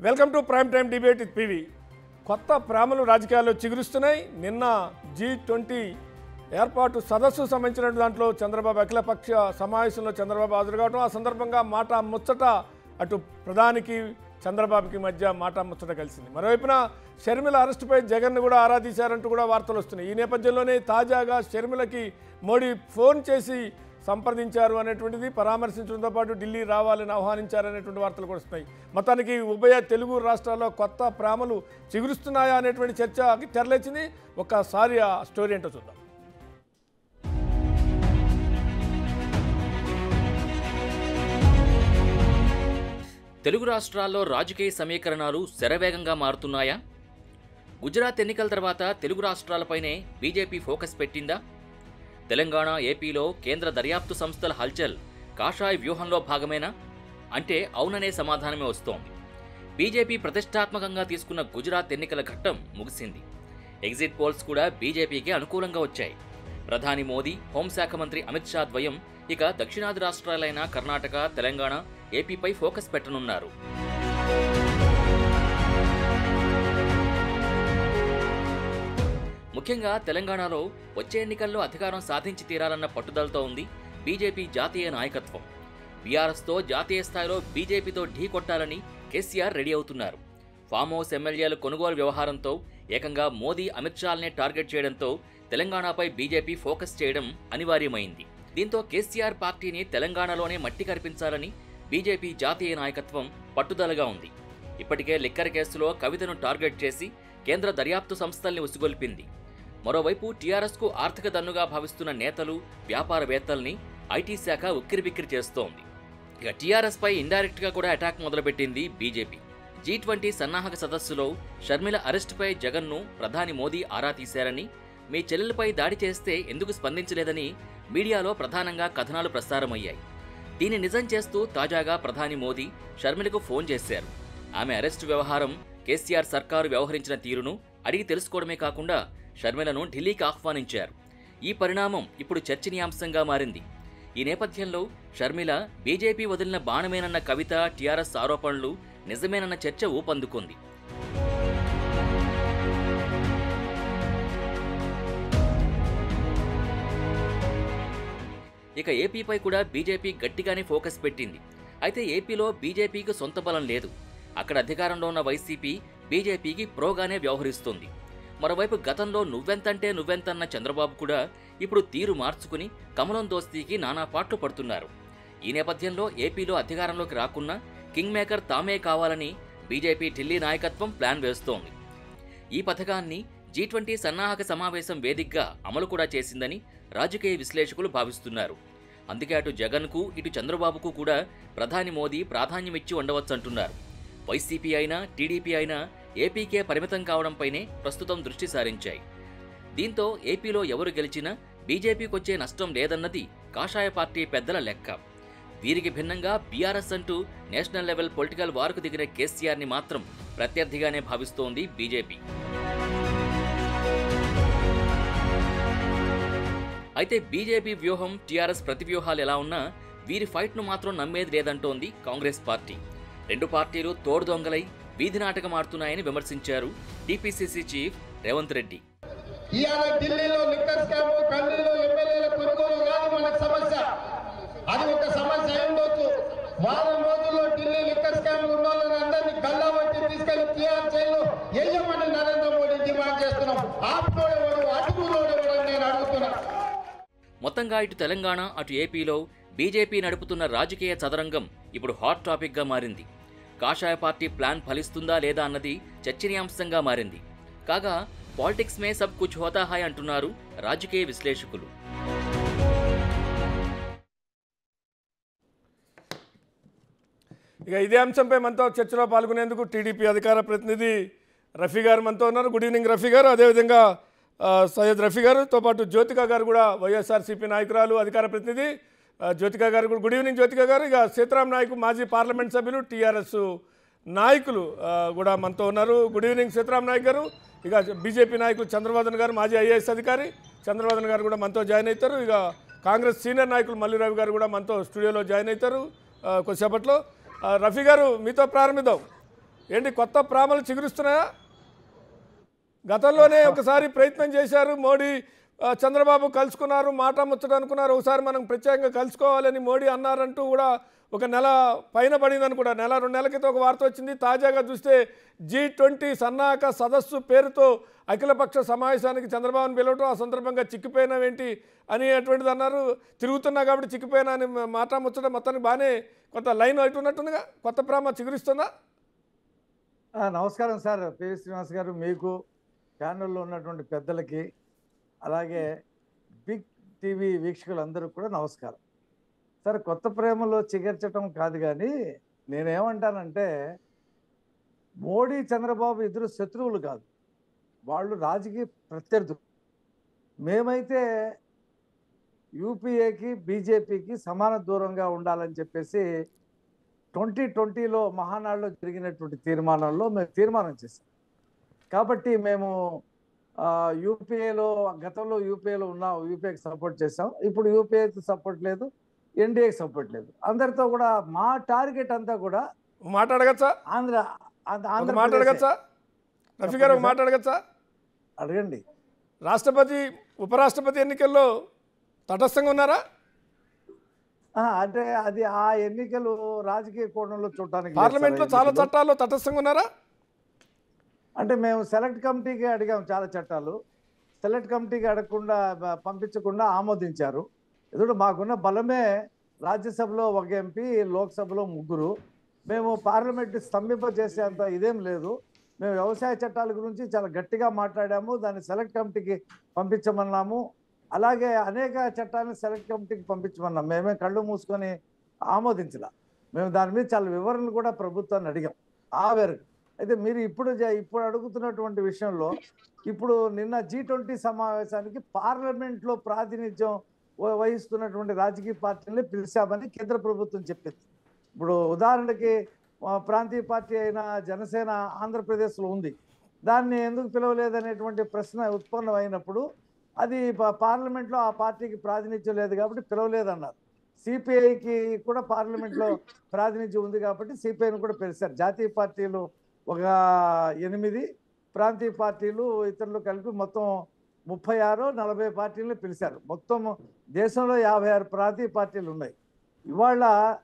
Welcome to prime time debate with PV కొత్త ప్రేమలు రాజకీయాల్లో చిగురుస్తున్నాయి నిన్న జీ ట్వంటీ ఏర్పాటు సదస్సు సంబంధించిన దాంట్లో చంద్రబాబు అఖిలపక్ష సమావేశంలో చంద్రబాబు హాజరు కావడం ఆ సందర్భంగా మాట ముచ్చట అటు ప్రధానికి చంద్రబాబుకి మధ్య మాట ముచ్చట కలిసింది మరోవైపున షర్మిల అరెస్టుపై జగన్ను కూడా ఆరాధించారంటూ కూడా వార్తలు వస్తున్నాయి ఈ నేపథ్యంలోనే తాజాగా షర్మిలకి మోడీ ఫోన్ చేసి సంప్రదించారు అనేటువంటిది పరామర్శించడంతో పాటు ఢిల్లీ రావాలని ఆహ్వానించారనేటువంటి వార్తలు కూడా వస్తున్నాయి మొత్తానికి ఉభయ తెలుగు రాష్ట్రాల్లో కొత్త ప్రేమలు చిగురుస్తున్నాయా అనేటువంటి చర్చకి తెరలేచింది ఒక్కసారి ఆ స్టోరీ ఏంటో చూద్దాం తెలుగు రాష్ట్రాల్లో రాజకీయ సమీకరణాలు శరవేగంగా మారుతున్నాయా గుజరాత్ ఎన్నికల తర్వాత తెలుగు రాష్ట్రాలపైనే బీజేపీ ఫోకస్ పెట్టిందా తెలంగాణ ఏపీలో కేంద్ర దర్యాప్తు సంస్థల హల్చల్ కాషాయ వ్యూహంలో భాగమేనా అంటే అవుననే సమాధానమే వస్తోంది బీజేపీ ప్రతిష్టాత్మకంగా తీసుకున్న గుజరాత్ ఎన్నికల ఘట్టం ముగిసింది ఎగ్జిట్ పోల్స్ కూడా బీజేపీకి అనుకూలంగా వచ్చాయి ప్రధాని మోదీ హోంశాఖ మంత్రి అమిత్ షా ద్వయం ఇక దక్షిణాది రాష్ట్రాలైన కర్ణాటక తెలంగాణ ఏపీపై ఫోకస్ పెట్టనున్నారు ముఖ్యంగా తెలంగాణలో వచ్చే ఎన్నికల్లో అధికారం సాధించి తీరాలన్న పట్టుదలతో ఉంది బీజేపీ జాతీయ నాయకత్వం బీఆర్ఎస్తో జాతీయ స్థాయిలో బీజేపీతో ఢీ కొట్టాలని కేసీఆర్ రెడీ అవుతున్నారు ఫామ్ హౌస్ ఎమ్మెల్యేల కొనుగోలు వ్యవహారంతో ఏకంగా మోదీ అమిత్ షాల్నే టార్గెట్ చేయడంతో తెలంగాణపై బీజేపీ ఫోకస్ చేయడం అనివార్యమైంది దీంతో కేసీఆర్ పార్టీని తెలంగాణలోనే మట్టి కనిపించాలని బీజేపీ జాతీయ నాయకత్వం పట్టుదలగా ఉంది ఇప్పటికే లిక్కర్ కేసులో కవితను టార్గెట్ చేసి కేంద్ర దర్యాప్తు సంస్థల్ని ఉసిగొల్పింది మరోవైపు టీఆర్ఎస్కు ఆర్థిక దన్నుగా భావిస్తున్న నేతలు వ్యాపారవేత్తల్ని ఐటీ శాఖ ఉక్కిరిబిక్కిరి చేస్తోంది ఇక టీఆర్ఎస్ పై ఇండైరెక్ట్ గా కూడా అటాక్ మొదలుపెట్టింది బీజేపీ జీ ట్వంటీ సన్నాహక సదస్సులో షర్మిల అరెస్టుపై జగన్ను ప్రధాని మోదీ ఆరా తీశారని మీ చెల్లెలపై దాడి చేస్తే ఎందుకు స్పందించలేదని మీడియాలో ప్రధానంగా కథనాలు ప్రసారమయ్యాయి దీన్ని నిజం చేస్తూ తాజాగా ప్రధాని మోదీ షర్మిలకు ఫోన్ చేశారు ఆమె అరెస్టు వ్యవహారం కేసీఆర్ సర్కారు వ్యవహరించిన తీరును అడిగి తెలుసుకోవడమే కాకుండా షర్మిలను ఢిల్లీకి ఆహ్వానించారు ఈ పరిణామం ఇప్పుడు చర్చనీయాంశంగా మారింది ఈ నేపథ్యంలో షర్మిల బీజేపీ వదిలిన బాణమేనన్న కవిత టీఆర్ఎస్ ఆరోపణలు నిజమేనన్న చర్చ ఊపందుకుంది ఇక ఏపీపై కూడా బీజేపీ గట్టిగానే ఫోకస్ పెట్టింది అయితే ఏపీలో బీజేపీకి సొంత బలం లేదు అక్కడ అధికారంలో ఉన్న వైసీపీ బీజేపీకి ప్రోగానే వ్యవహరిస్తుంది మరోవైపు గతంలో నువ్వెంతంటే నువ్వెంతన్న చంద్రబాబు కూడా ఇప్పుడు తీరు మార్చుకుని కమలం దోస్తీకి నానా పాట్లు పడుతున్నారు ఈ నేపథ్యంలో ఏపీలో అధికారంలోకి రాకున్నా కింగ్ మేకర్ తామే కావాలని బీజేపీ ఢిల్లీ నాయకత్వం ప్లాన్ వేస్తోంది ఈ పథకాన్ని జీ ట్వంటీ సన్నాహక సమావేశం వేదికగా అమలు కూడా చేసిందని రాజకీయ విశ్లేషకులు భావిస్తున్నారు అందుకే అటు జగన్కు ఇటు చంద్రబాబుకు కూడా ప్రధాని మోదీ ప్రాధాన్యమిచ్చి ఉండవచ్చంటున్నారు వైసీపీ అయినా టీడీపీ అయినా ఏపీకే పరిమితం కావడంపైనే ప్రస్తుతం దృష్టి సారించాయి దీంతో ఏపీలో ఎవరు గెలిచినా బీజేపీకొచ్చే నష్టం లేదన్నది కాషాయ పార్టీ పెద్దల లెక్క వీరికి భిన్నంగా బీఆర్ఎస్ అంటూ నేషనల్ లెవెల్ పొలిటికల్ వార్కు దిగిన కేసీఆర్ని మాత్రం ప్రత్యర్థిగానే భావిస్తోంది బీజేపీ అయితే బీజేపీ వ్యూహం టీఆర్ఎస్ ప్రతివ్యూహాలు ఎలా ఉన్నా వీరి ఫైట్ను మాత్రం నమ్మేది లేదంటోంది కాంగ్రెస్ పార్టీ రెండు పార్టీలు తోడు దొంగలై వీధి నాటకం ఆడుతున్నాయని విమర్శించారు టీపీసీసీ చీఫ్ రేవంత్ రెడ్డి ఇవాళ ఢిల్లీలో లిక్కర్ స్కామ్ కన్నీలో ఎమ్మెల్యేల కొనుగోలు కాదు మనకు సమస్య అది ఒక సమస్య అయి ఉండొచ్చు వారం రోజుల్లో ఢిల్లీ లిక్కర్ స్కామ్ ఉన్న వాళ్ళని అందరినీ గల్లా వంటి తీసుకెళ్లి టీఆర్ జైలు వేయమని నరేంద్ర మోడీ డిమాండ్ చేస్తున్నాం ఆపుకోడేవాడు అడుగులోడేవాడు అని నేను అడుగుతున్నా మొత్తంగా ఇటు తెలంగాణ అటు ఏపీలో బీజేపీ నడుపుతున్న రాజకీయ చదరంగం ఇప్పుడు హాట్ టాపిక్గా మారింది కాషాయ పార్టీ ప్లాన్ ఫలిస్తుందా లేదా అన్నది చర్చనీయాంశంగా మారింది కాగా పాలిటిక్స్ మే సబ్ కుచ్ హోతా హాయ్ అంటున్నారు రాజకీయ విశ్లేషకులు ఇక ఇదే అంశంపై మనతో చర్చలో పాల్గొనేందుకు టీడీపీ అధికార ప్రతినిధి రఫీ గారు మనతో ఉన్నారు గుడ్ ఈవినింగ్ రఫీ గారు అదేవిధంగా ఆ, సయ్యద్ రఫీ గారుతో పాటు జ్యోతిక గారు కూడా వైఎస్ఆర్సీపీ నాయకురాలు అధికార ప్రతినిధి ఆ, జ్యోతిక గారు కూడా గుడ్ ఈవినింగ్ జ్యోతిక గారు ఇక సీతారాం నాయకు మాజీ పార్లమెంట్ సభ్యులు టీఆర్ఎస్ నాయకులు ఆ, కూడా మనతో ఉన్నారు గుడ్ ఈవినింగ్ సీతారాం నాయక్ గారు ఇక బీజేపీ నాయకులు చంద్రబాబు గారు మాజీ ఐఏఎస్ అధికారి చంద్రబాబు గారు కూడా మనతో జాయిన్ అవుతారు ఇక కాంగ్రెస్ సీనియర్ నాయకులు మల్లిరావు గారు కూడా మనతో స్టూడియోలో జాయిన్ అవుతారు ఆ, కొద్దిసేపట్లో ఆ, రఫీ గారు మీతో ప్రారంభిద్దాం ఏంటి కొత్త ప్రేమలు చిగురుస్తున్నాయా గతంలోనే ఒకసారి ప్రయత్నం చేశారు మోడీ ఆ, చంద్రబాబు కలుసుకున్నారు మాట ముచ్చట అనుకున్నారు ఒకసారి మనం ప్రత్యేకంగా కలుసుకోవాలని మోడీ అన్నారంటూ కూడా ఒక నెల పైన పడిందని కూడా నెల రెండు నెలల క్రితం ఒక వార్త వచ్చింది తాజాగా చూస్తే జీ ట్వంటీ సన్నాహక సదస్సు పేరుతో అఖిలపక్ష సమావేశానికి చంద్రబాబును పిలవటం ఆ సందర్భంగా చిక్కిపోయినవేంటి అని అటువంటిది అన్నారు తిరుగుతున్నా కాబట్టి చిక్కిపోయినా అని మాట ముచ్చట మొత్తానికి బాగానే కొంత లైన్ అవుతున్నట్టుందిగా కొత్త ప్రేమ చిగురిస్తుందా ఆ, నమస్కారం సార్ పి శ్రీనివాస్ గారు మీకు ఛానల్లో ఉన్నటువంటి పెద్దలకి అలాగే బిగ్ టీవీ వీక్షకులందరూ కూడా నమస్కారం సార్ కొత్త ప్రేమలో చిగర్చటం కాదు కానీ నేనేమంటానంటే మోడీ చంద్రబాబు ఇద్దరు శత్రువులు కాదు వాళ్ళు రాజకీయ ప్రత్యర్థులు మేమైతే యూపీఏకి బీజేపీకి సమాన దూరంగా ఉండాలని చెప్పేసి ట్వంటీ ట్వంటీలో మహానాడులో జరిగినటువంటి తీర్మానంలో మేము తీర్మానం చేసాం కాబట్టి మేము ఆ, యూపీఏలో గతంలో యూపీఏలో ఉన్న యూపీఏకి సపోర్ట్ చేసాం ఇప్పుడు యూపీఏకి సపోర్ట్ లేదు ఎన్డీఏకి సపోర్ట్ లేదు అందరితో కూడా మా టార్గెట్ అంతా కూడా మాట్లాడగచ్చా ఆంధ్ర ఆంధ్ర- ఒక మాట ఆంధ్రప్రదేశ్ అడగచ్చా రఫీ గారు ఒక మాట అడగచ్చా అడగండి రాష్ట్రపతి ఉపరాష్ట్రపతి ఎన్నికల్లో తటస్థంగా ఉన్నారా ఆ, అంటే అది ఆ ఎన్నికలు రాజకీయ కోణంలో చూడటానికి లేదు సార్ పార్లమెంట్లో చాలా ఎన్నికలు. చట్టాల్లో తటస్థంగా ఉన్నారా అంటే మేము సెలెక్ట్ కమిటీకి అడిగాం చాలా చట్టాలు సెలెక్ట్ కమిటీకి అడగకుండా బ- పంపించకుండా ఆమోదించారు ఎందుకంటే మాకున్న బలమే రాజ్యసభలో ఒక ఎంపీ లోక్సభలో ముగ్గురు మేము పార్లమెంట్ స్తంభింప చేసేంత ఇదేం లేదు మేము వ్యవసాయ చట్టాల గురించి చాలా గట్టిగా మాట్లాడాము దాన్ని సెలెక్ట్ కమిటీకి పంపించమన్నాము అలాగే అనేక చట్టాలను సెలెక్ట్ కమిటీకి పంపించమన్నాం మేమే కళ్ళు మూసుకొని ఆమోదించలా మేము దాని మీద చాలా వివరణలు కూడా ప్రభుత్వాన్ని అడిగాం ఆ మేరకు అయితే మీరు ఇప్పుడు జ- ఇప్పుడు అడుగుతున్నటువంటి విషయంలో ఇప్పుడు నిన్న జీ ట్వంటీ సమావేశానికి పార్లమెంట్లో ప్రాతినిధ్యం వ- వహిస్తున్నటువంటి రాజకీయ పార్టీని పిలిచామని కేంద్ర ప్రభుత్వం చెప్పింది ఇప్పుడు ఉదాహరణకి ఆ, ప్రాంతీయ పార్టీ అయిన జనసేన ఆంధ్రప్రదేశ్లో ఉంది దాన్ని ఎందుకు పిలవలేదనేటువంటి ప్రశ్న ఉత్పన్నం అయినప్పుడు అది ప- పార్లమెంట్లో ఆ పార్టీకి ప్రాతినిధ్యం లేదు కాబట్టి పిలవలేదన్నారు సిపిఐకి కూడా పార్లమెంట్లో ప్రాతినిధ్యం ఉంది కాబట్టి సిపిఐని కూడా పిలిచారు జాతీయ పార్టీలు ఒక ఎనిమిది ప్రాంతీయ పార్టీలు ఇతరులు కలిపి మొత్తం ముప్పై ఆరు నలభై పార్టీలను పిలిచారు మొత్తం దేశంలో యాభై ఆరు ప్రాంతీయ పార్టీలు ఉన్నాయి ఇవాళ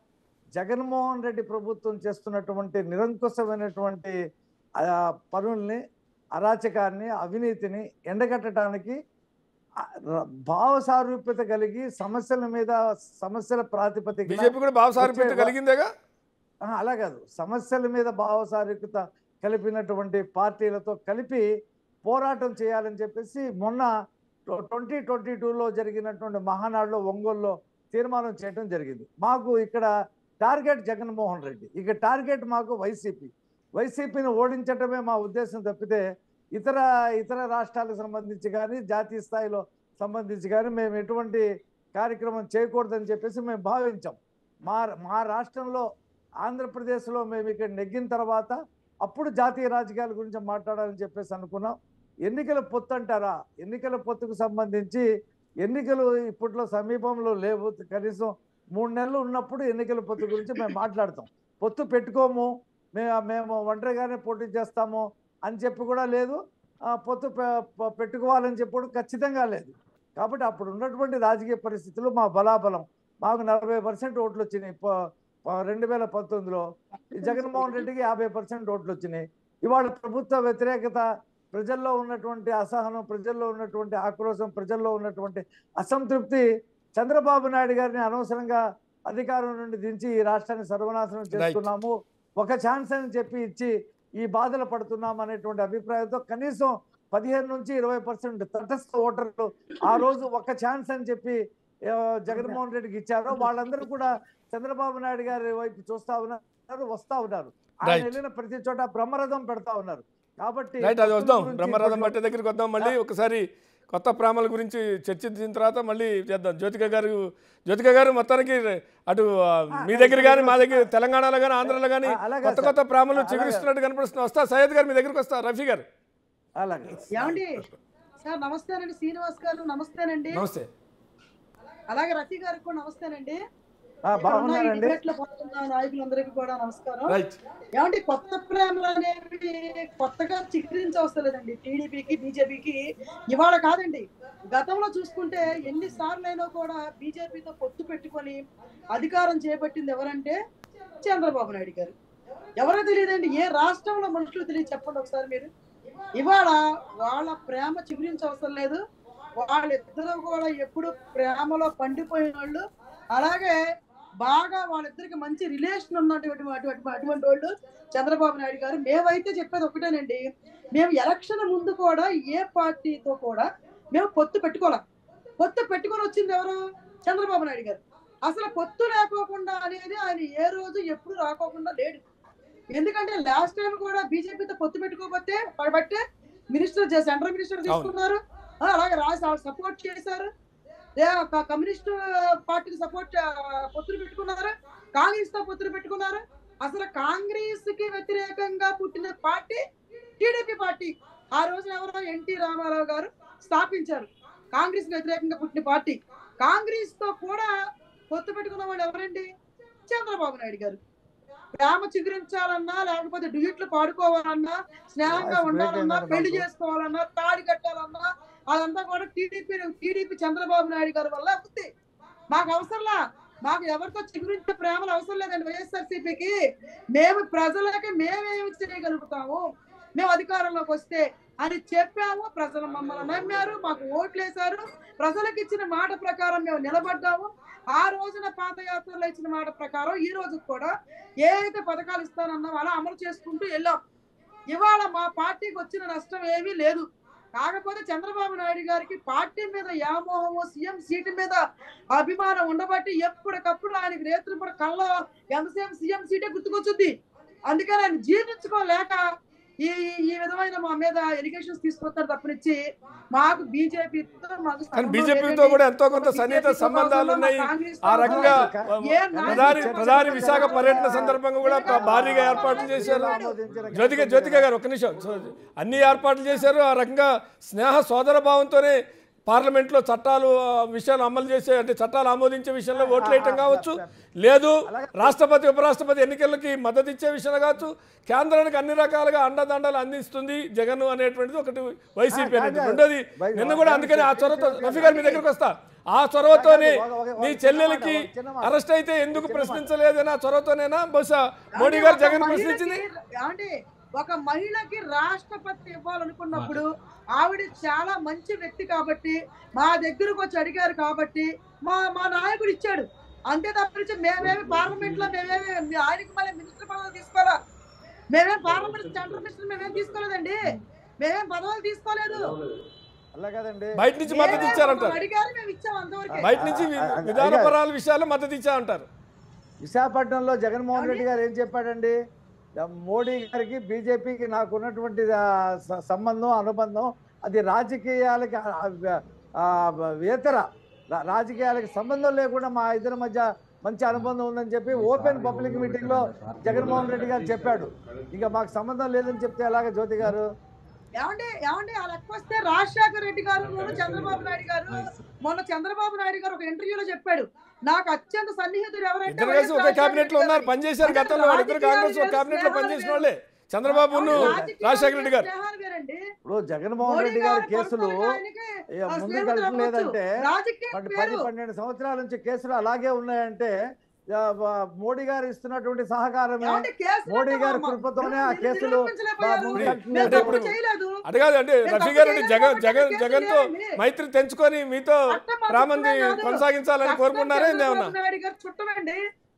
జగన్మోహన్ రెడ్డి ప్రభుత్వం చేస్తున్నటువంటి నిరంకుశమైనటువంటి ఆ, పనుల్ని అరాచకాన్ని అవినీతిని ఎండగట్టడానికి ఆ, ర- భావ సారూప్యత కలిగి సమస్యల మీద సమస్యల ప్రాతిపదిక బీజేపీ కూడా భావసారూప్యత వచ్చే- కలిగిందేగా ఆహా, అలా కాదు సమస్యల మీద భావసారికత కలిపినటువంటి పార్టీలతో కలిపి పోరాటం చేయాలని చెప్పేసి మొన్న ట్వంటీ ట్వంటీ టూలో జరిగినటువంటి మహానాడులో ఒంగోలులో తీర్మానం చేయడం జరిగింది మాకు ఇక్కడ టార్గెట్ జగన్మోహన్ రెడ్డి ఇక టార్గెట్ మాకు వైసీపీ వైసీపీని ఓడించటమే మా ఉద్దేశం తప్పితే ఇతర ఇతర రాష్ట్రాలకు సంబంధించి కానీ జాతీయ స్థాయిలో సంబంధించి కానీ మేము ఎటువంటి కార్యక్రమం చేయకూడదని చెప్పేసి మేము భావించాం మా మా రాష్ట్రంలో ఆంధ్రప్రదేశ్లో మేము ఇక్కడ నెగ్గిన తర్వాత అప్పుడు జాతీయ రాజకీయాల గురించి మాట్లాడాలని చెప్పేసి అనుకున్నాం ఎన్నికల పొత్తు అంటారా ఎన్నికల పొత్తుకు సంబంధించి ఎన్నికలు ఇప్పట్లో సమీపంలో లేవు కనీసం మూడు నెలలు ఉన్నప్పుడు ఎన్నికల పొత్తు గురించి మేము మాట్లాడతాం పొత్తు పెట్టుకోము మేము మేము ఒంటరిగానే పోటీ చేస్తాము అని చెప్పి కూడా లేదు ఆ, పొత్తు పె- పె- పెట్టుకోవాలని చెప్పి కూడా ఖచ్చితంగా లేదు కాబట్టి అప్పుడు ఉన్నటువంటి రాజకీయ పరిస్థితులు మా బలాబలం మాకు నలభై పర్సెంట్ ఓట్లు వచ్చినాయి ప- ప- రెండు వేల పంతొమ్మిదిలో ఈ జగన్మోహన్ రెడ్డికి యాభై పర్సెంట్ ఓట్లు వచ్చినాయి ఇవాళ ప్రభుత్వ వ్యతిరేకత ప్రజల్లో ఉన్నటువంటి అసహనం ప్రజల్లో ఉన్నటువంటి ఆక్రోశం ప్రజల్లో ఉన్నటువంటి అసంతృప్తి చంద్రబాబు నాయుడు గారిని అనవసరంగా అధికారం నుండి దించి ఈ రాష్ట్రాన్ని సర్వనాశనం చేస్తున్నాము ఒక ఛాన్స్ అని చెప్పి ఇచ్చి ఈ బాధలు పడుతున్నాం అనేటువంటి అభిప్రాయంతో కనీసం పదిహేను నుంచి ఇరవై పర్సెంట్ తటస్థ ఓటర్లు ఆ రోజు ఒక ఛాన్స్ అని చెప్పి ఆ, జగన్మోహన్ రెడ్డికి ఇచ్చారో వాళ్ళందరూ కూడా చంద్రబాబు నాయుడు గారి వైపు చూస్తా ఉన్నారు వస్తా ఉన్నారు ఆయన Right. వెళ్ళిన ప్రతి చోట బ్రహ్మరథం పెడతా ఉన్నారు కాబట్టి రైట్ అది వద్దాం గురించి బ్రహ్మరథం ఇప్పట్లో- బట్టి దగ్గరికి వద్దాం మళ్ళీ ఒకసారి కొత్త ప్రేమల గురించి చర్చించిన తర్వాత మళ్ళీ చేద్దాం జ్యోతిక గారు జ్యోతిక గారు మొత్తానికి అటు ఆ, మీ దగ్గర కానీ మా దగ్గర తెలంగాణలో కానీ ఆంధ్రలో కానీ ఆ, అలాగే కొత్త సార్. కొత్త ప్రేమలు అలాగే. చిగురిస్తున్నట్టు కనిపిస్తుంది వస్తా సయ్యద్ గారు మీ దగ్గరికి వస్తా రఫీ గారు అలాగే ఏమండి సార్ నమస్తేనండి శ్రీనివాస్ గారు నమస్తేనండి నమస్తే అలాగే రఫీ గారికి కూడా నమస్తేనండి ఆ, ఇక్కడ ఉన్న ఈ బాగున్నారండి debate లో పాల్గొన్న నాయకులందరికీ కూడా నమస్కారం రైట్ ఏమంటే కొత్త ప్రేమలు అనేవి కొత్తగా చిత్రించవస్తలేదండి టీడీపీకి బీజేపీకి ఇవాళ కాదండి గతంలో చూసుకుంటే ఎన్ని సార్లైనా కూడా బీజేపీతో పొత్తు పెట్టుకొని అధికారం చేపట్టింది ఎవరంటే చంద్రబాబు నాయుడు గారు ఎవరో తెలియదండి ఏ రాష్ట్రంలో మనుషులు తెలియదు చెప్పండి ఒకసారి మీరు ఇవాళ వాళ్ళ ప్రేమ చిగురించవసరం లేదు వాళ్ళిద్దరూ కూడా ఎప్పుడు ప్రేమలో పండిపోయిన వాళ్ళు అలాగే బాగా వాళ్ళిద్దరికి మంచి రిలేషన్ ఉన్నటువంటి అటువంటి అటువంటి వాళ్ళు చంద్రబాబు నాయుడు గారు మేమైతే చెప్పేది ఒకటేనండి మేము ఎలక్షన్ ముందు కూడా ఏ పార్టీతో కూడా మేము పొత్తు పెట్టుకోవాలి పొత్తు పెట్టుకొని వచ్చింది ఎవరు చంద్రబాబు నాయుడు గారు అసలు పొత్తు లేకోకుండా అనేది ఆయన ఏ రోజు ఎప్పుడు రాకోకుండా లేడు ఎందుకంటే లాస్ట్ టైం కూడా బీజేపీతో పొత్తు పెట్టుకోకపోతే బట్టే మినిస్టర్ సెంట్రల్ మినిస్టర్ తీసుకున్నారు ఆ, అలాగే రాజు సపోర్ట్ చేశారు ఏ, క- కమ్యూనిస్ట్ పార్టీకి సపోర్ట్ పొత్తులు పెట్టుకున్నారు కాంగ్రెస్ తో పొత్తులు పెట్టుకున్నారు అసలు కాంగ్రెస్ కి వ్యతిరేకంగా పుట్టిన పార్టీ టీడీపీ పార్టీ ఆ రోజు ఎవరో ఎన్టీ రామారావు గారు స్థాపించారు కాంగ్రెస్ కి వ్యతిరేకంగా పుట్టిన పార్టీ కాంగ్రెస్ తో కూడా పొత్తు పెట్టుకున్న వాళ్ళు ఎవరండి చంద్రబాబు నాయుడు గారు ప్రేమ చిగురించాలన్నా లేకపోతే డ్యూట్లు పాడుకోవాలన్నా స్నేహంగా Voice break ఉండాలన్నా అయిందండి పెళ్లి మాకు. చేసుకోవాలన్నా తాడి కట్టాలన్నా అదంతా కూడా టీడీపీ టీడీపీ చంద్రబాబు నాయుడు గారి వల్ల ఉంది మాకు అవసరంలా మాకు ఎవరితో చిగురించే ప్రేమలు అవసరం లేదండి వైఎస్ఆర్సీపీకి మేము ప్రజలకి మేమేమి చేయగలుగుతాము మేము అధికారంలోకి వస్తే అని చెప్పాము ప్రజలు మమ్మల్ని నమ్మారు మాకు ఓట్లు వేశారు ప్రజలకు ఇచ్చిన మాట ప్రకారం మేము నిలబడ్డాము ఆ రోజున పాదయాత్రలో ఇచ్చిన మాట ప్రకారం ఈ రోజు కూడా ఏ అయితే పథకాలు ఇస్తానన్నామో అలా అమలు చేసుకుంటూ వెళ్ళాం ఇవాళ మా పార్టీకి వచ్చిన నష్టం ఏమీ లేదు కాకపోతే చంద్రబాబు నాయుడు గారికి పార్టీ మీద వ్యామోహము సీఎం సీటు మీద అభిమానం ఉండబట్టి ఎప్పటికప్పుడు ఆయనకి రేతులు కూడా కళ్ళ ఎంతసేపు సీఎం సీటే గుర్తుకొచ్చుద్ది అందుకని ఆయన జీర్ణించుకోలేక ఈ ఈ విధమైన మా మీద ఎలిగేషన్స్ తీసుకొస్తారు తప్పనిచ్చి మాకు బీజేపీతో మాకు కానీ సంబంధం బీజేపీతో లేదండి. కూడా ఎంతో కొంత ఒక సన్నిహిత BJP తో సంబంధాలు కాకుండా ఉన్నాయి కాంగ్రెస్ ఆ తో రకంగా కాకుండా ఏ నాయకుడు ప్రధాని చెప్పినా ప్రధాని విశాఖ చెప్పినా పర్యటన చెప్పినా సందర్భంగా కూడా భారీగా ఏర్పాట్లు చేశారు జ్యోతిక జ్యోతిక గారు ఒక నిమిషం సో, అన్ని ఏర్పాట్లు చేశారు ఆ రకంగా స్నేహ సోదర భావంతోనే పార్లమెంట్లో చట్టాలు ఆ, విషయాలు అమలు చేసే అంటే చట్టాలు ఆమోదించే విషయంలో ఓట్లు వేయటం కావచ్చు లేదు రాష్ట్రపతి ఉపరాష్ట్రపతి ఎన్నికలకి మద్దతు ఇచ్చే విషయంలో కావచ్చు కేంద్రానికి అన్ని రకాలుగా అండదండలు అందిస్తుంది జగన్ అనేటువంటిది ఒకటి వైసీపీ ఆ, అనేది కాదు. రెండోది బై- నిన్న కూడా అందుకని ఆ చొరవతో రఫీ గారు మీ దగ్గరకు వస్తా ఆ చొరవతోనే ఒక- ఒక- ఒక నీ చిన్న చెల్లెలకి మాట, ఒక చిన్న మాట. అరెస్ట్ అయితే ఎందుకు చిన్న మాట. ప్రశ్నించలేదని ఆ చొరవతోనేనా బహుశా మోడీ అంటే గారు ఒక జగన్ మహిళకి- ప్రశ్నించింది అంటే ఒక మహిళకి రాష్ట్రపతి ఇవ్వాలనుకున్నప్పుడు ఆవిడ చాలా మంచి వ్యక్తి కాబట్టి మా దగ్గరకు వచ్చి అడిగారు కాబట్టి మా మా నాయకుడు ఇచ్చాడు అంతే తప్పించి మేమేమి పార్లమెంట్ లో మేమేమి ఆయనకి మళ్ళీ మినిస్టర్ పదవులు తీసుకోవాలా మేమేం పార్లమెంట్ సెంట్రల్ మినిస్టర్ మేమేం తీసుకోలేదండి మేమేం పదవులు తీసుకోలేదు అలా కదండి బయట నుంచి మద్దతు మేమే ఇచ్చారంటారు అడిగారు మేము ఇచ్చాం అంతవరకు బయట నుంచి వి- ఆ, ఆ, విధానపరాల విషయాల్లో మద్దతు ఇచ్చారంటారు విశాఖపట్నంలో జగన్మోహన్ రెడ్డి గారు ఏం చెప్పాడండి ఆ, మోడీ గారికి బీజేపీకి నాకు ఉన్నటువంటి ఆ, స- సంబంధం అనుబంధం అది రాజకీయాలకి ఆ, ఆ, ఆ, వేతర రా- రాజకీయాలకి సంబంధం లేకుండా మా ఇద్దరి మధ్య మంచి అనుబంధం ఉందని చెప్పి ఓపెన్ పబ్లిక్ మీటింగ్ లో జగన్మోహన్ రెడ్డి గారు చెప్పాడు ఇంకా మాకు సంబంధం లేదని చెప్తే ఎలాగ జ్యోతి గారు ఏమండి ఏమండి ఆ లెక్క వస్తే రాజశేఖర రెడ్డి గారు మొన్న చంద్రబాబు నాయుడు గారు మొన్న చంద్రబాబు నాయుడు గారు ఒక ఇంటర్వ్యూలో చెప్పాడు నాకు అత్యంత సన్నిహితుడు ఎవరంటే ఇద్దరు కలిసి ఒకే వైఎస్ కేబినెట్ లో ఉన్నారు పనిచేశారు గతంలో వాళ్ళిద్దరు కాంగ్రెస్ ఒక కేబినెట్ లో పనిచేసిన వాళ్ళే చంద్రబాబును రాజశేఖర రెడ్డి గారు స్నేహాలు వేరండి. ఇప్పుడు జగన్మోహన్ మోడీ రెడ్డి గారి గారు కేసులు పర్సనల్గా ఆయనకి ఇక ఆ ముందుకు స్నేహితులు వెళ్ళటం అవ్వచ్చు. లేదంటే రాజకీయం పది వేరు. పది పన్నెండు సంవత్సరాల నుంచి కేసులు అలాగే ఉన్నాయంటే ఆ, ఆ, మోడీ గారు ఇస్తున్నటువంటి సహకారమే ఏమండి, కేసులు మోడీ అంటే గారి మా- కృపతోనే మీరు ఆ నిరూపించలేకపోయారు. కేసులు నిరూపించలేకపోయారు. ముందుకు మేము వెళ్తున్నాయి. అంటే తప్పు ఇప్పుడు- చేయలేదు. అది కాదండి మేము రఫీ తప్పు గారు చేయలేదు జగన్ కాబట్టి జగన్ కేసులు జగన్తో లేవండి. మైత్రి తెంచుకొని మీతో చట్టం మా రామంది చుట్టమే కాదు. కొనసాగించాలని చట్టం కోరుకున్నారా చంద్రబాబు ఏమన్నా నాయుడు గారు చుట్టమండి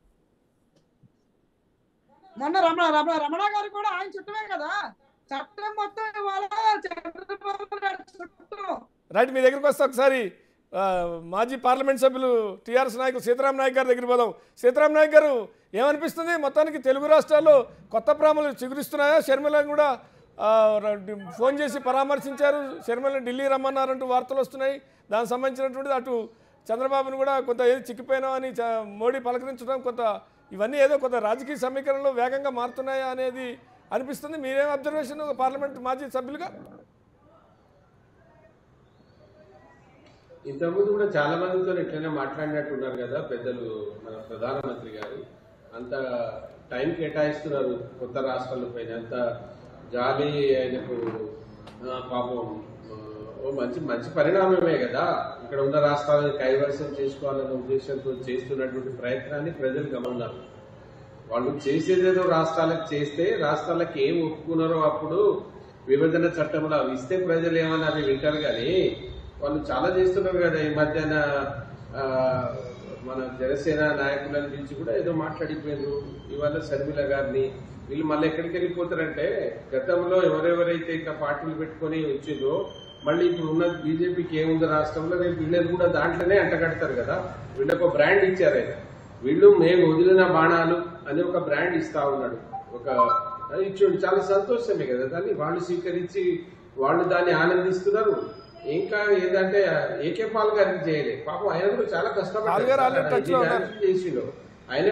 మొన్న రమణ రమణ రమణ గారు కూడా ఆయన చుట్టమే కదా చట్టం మొత్తం ఇవాళ చంద్రబాబు నాయుడు చుట్టం రైట్ మీ దగ్గరికి వస్తే ఒకసారి ఆ, మాజీ పార్లమెంట్ సభ్యులు టీఆర్ఎస్ నాయకులు సీతారాం నాయక్ గారి దగ్గర పోదాం సీతారాం నాయక్ గారు ఏమనిపిస్తుంది మొత్తానికి తెలుగు రాష్ట్రాల్లో కొత్త ప్రేమలు చిగురిస్తున్నాయా షర్మిలను కూడా ఆ, ర- ఫోన్ చేసి పరామర్శించారు షర్మిలను ఢిల్లీ రమ్మన్నారంటూ వార్తలు వస్తున్నాయి దానికి సంబంధించినటువంటిది అటు చంద్రబాబును కూడా కొంత ఏది చిక్కిపోయినాం అని చ- మోడీ పలకరించడం కొంత ఇవన్నీ ఏదో కొంత రాజకీయ సమీకరణలో వేగంగా మారుతున్నాయా అనేది అనిపిస్తుంది మీరేం అబ్జర్వేషన్ పార్లమెంట్ మాజీ సభ్యులుగా ఇంతకుముందు కూడా చాలా మందితో ఇట్లనే మాట్లాడినట్టున్నారు కదా పెద్దలు మన ప్రధానమంత్రి గారు అంత టైం కేటాయిస్తున్నారు కొత్త రాష్ట్రాల పైన అంత జాలి ఆయనకు ఆ, పాపం ఆ, ఓ మంచి మంచి పరిణామమే కదా ఇక్కడ ఉన్న రాష్ట్రాలను కైవసం చేసుకోవాలన్న ఉద్దేశంతో చేస్తున్నటువంటి ప్రయత్నాన్ని ప్రజలు గమనిన్నారు వాళ్ళు చేసేదేదో రాష్ట్రాలకు చేస్తే రాష్ట్రాలకు ఏం ఒప్పుకున్నారో అప్పుడు విభజన చట్టంలో అవి ఇస్తే ప్రజలు ఏమన్నా అవి వింటారు కానీ వాళ్ళు చాలా చేస్తున్నారు కదా ఈ మధ్యాహ్న ఆ, మన జనసేన నాయకులను పిలిచి కూడా ఏదో మాట్లాడిపోయారు ఇవాళ శర్మిల గారిని వీళ్ళు మళ్ళీ ఎక్కడికి వెళ్ళిపోతారంటే గతంలో ఎవరెవరైతే ఇంకా పార్టీలు పెట్టుకొని వచ్చిందో మళ్ళీ ఇప్పుడు ఉన్న బీజేపీకి ఏముంది రాష్ట్రంలో రేపు వీళ్ళని కూడా దాంట్లోనే అంటగడతారు కదా వీళ్ళకు ఒక బ్రాండ్ ఇచ్చారు ఆయన వీళ్ళు మేము వదిలిన బాణాలు అని ఒక బ్రాండ్ ఇస్తా ఉన్నాడు ఒక అది ఇచ్చాడు చాలా సంతోషమే కదా దాన్ని వాళ్ళు స్వీకరించి వాళ్ళు దాన్ని ఆనందిస్తున్నారు ఇంకా ఏంటంటే ఏకే పాల్ గారికి చేయలేదు పాపం ఆయన కూడా చాలా పాల్ గారు already touch లో ఉన్నారు. కష్టపడ్డారు చేసిండు ఆయన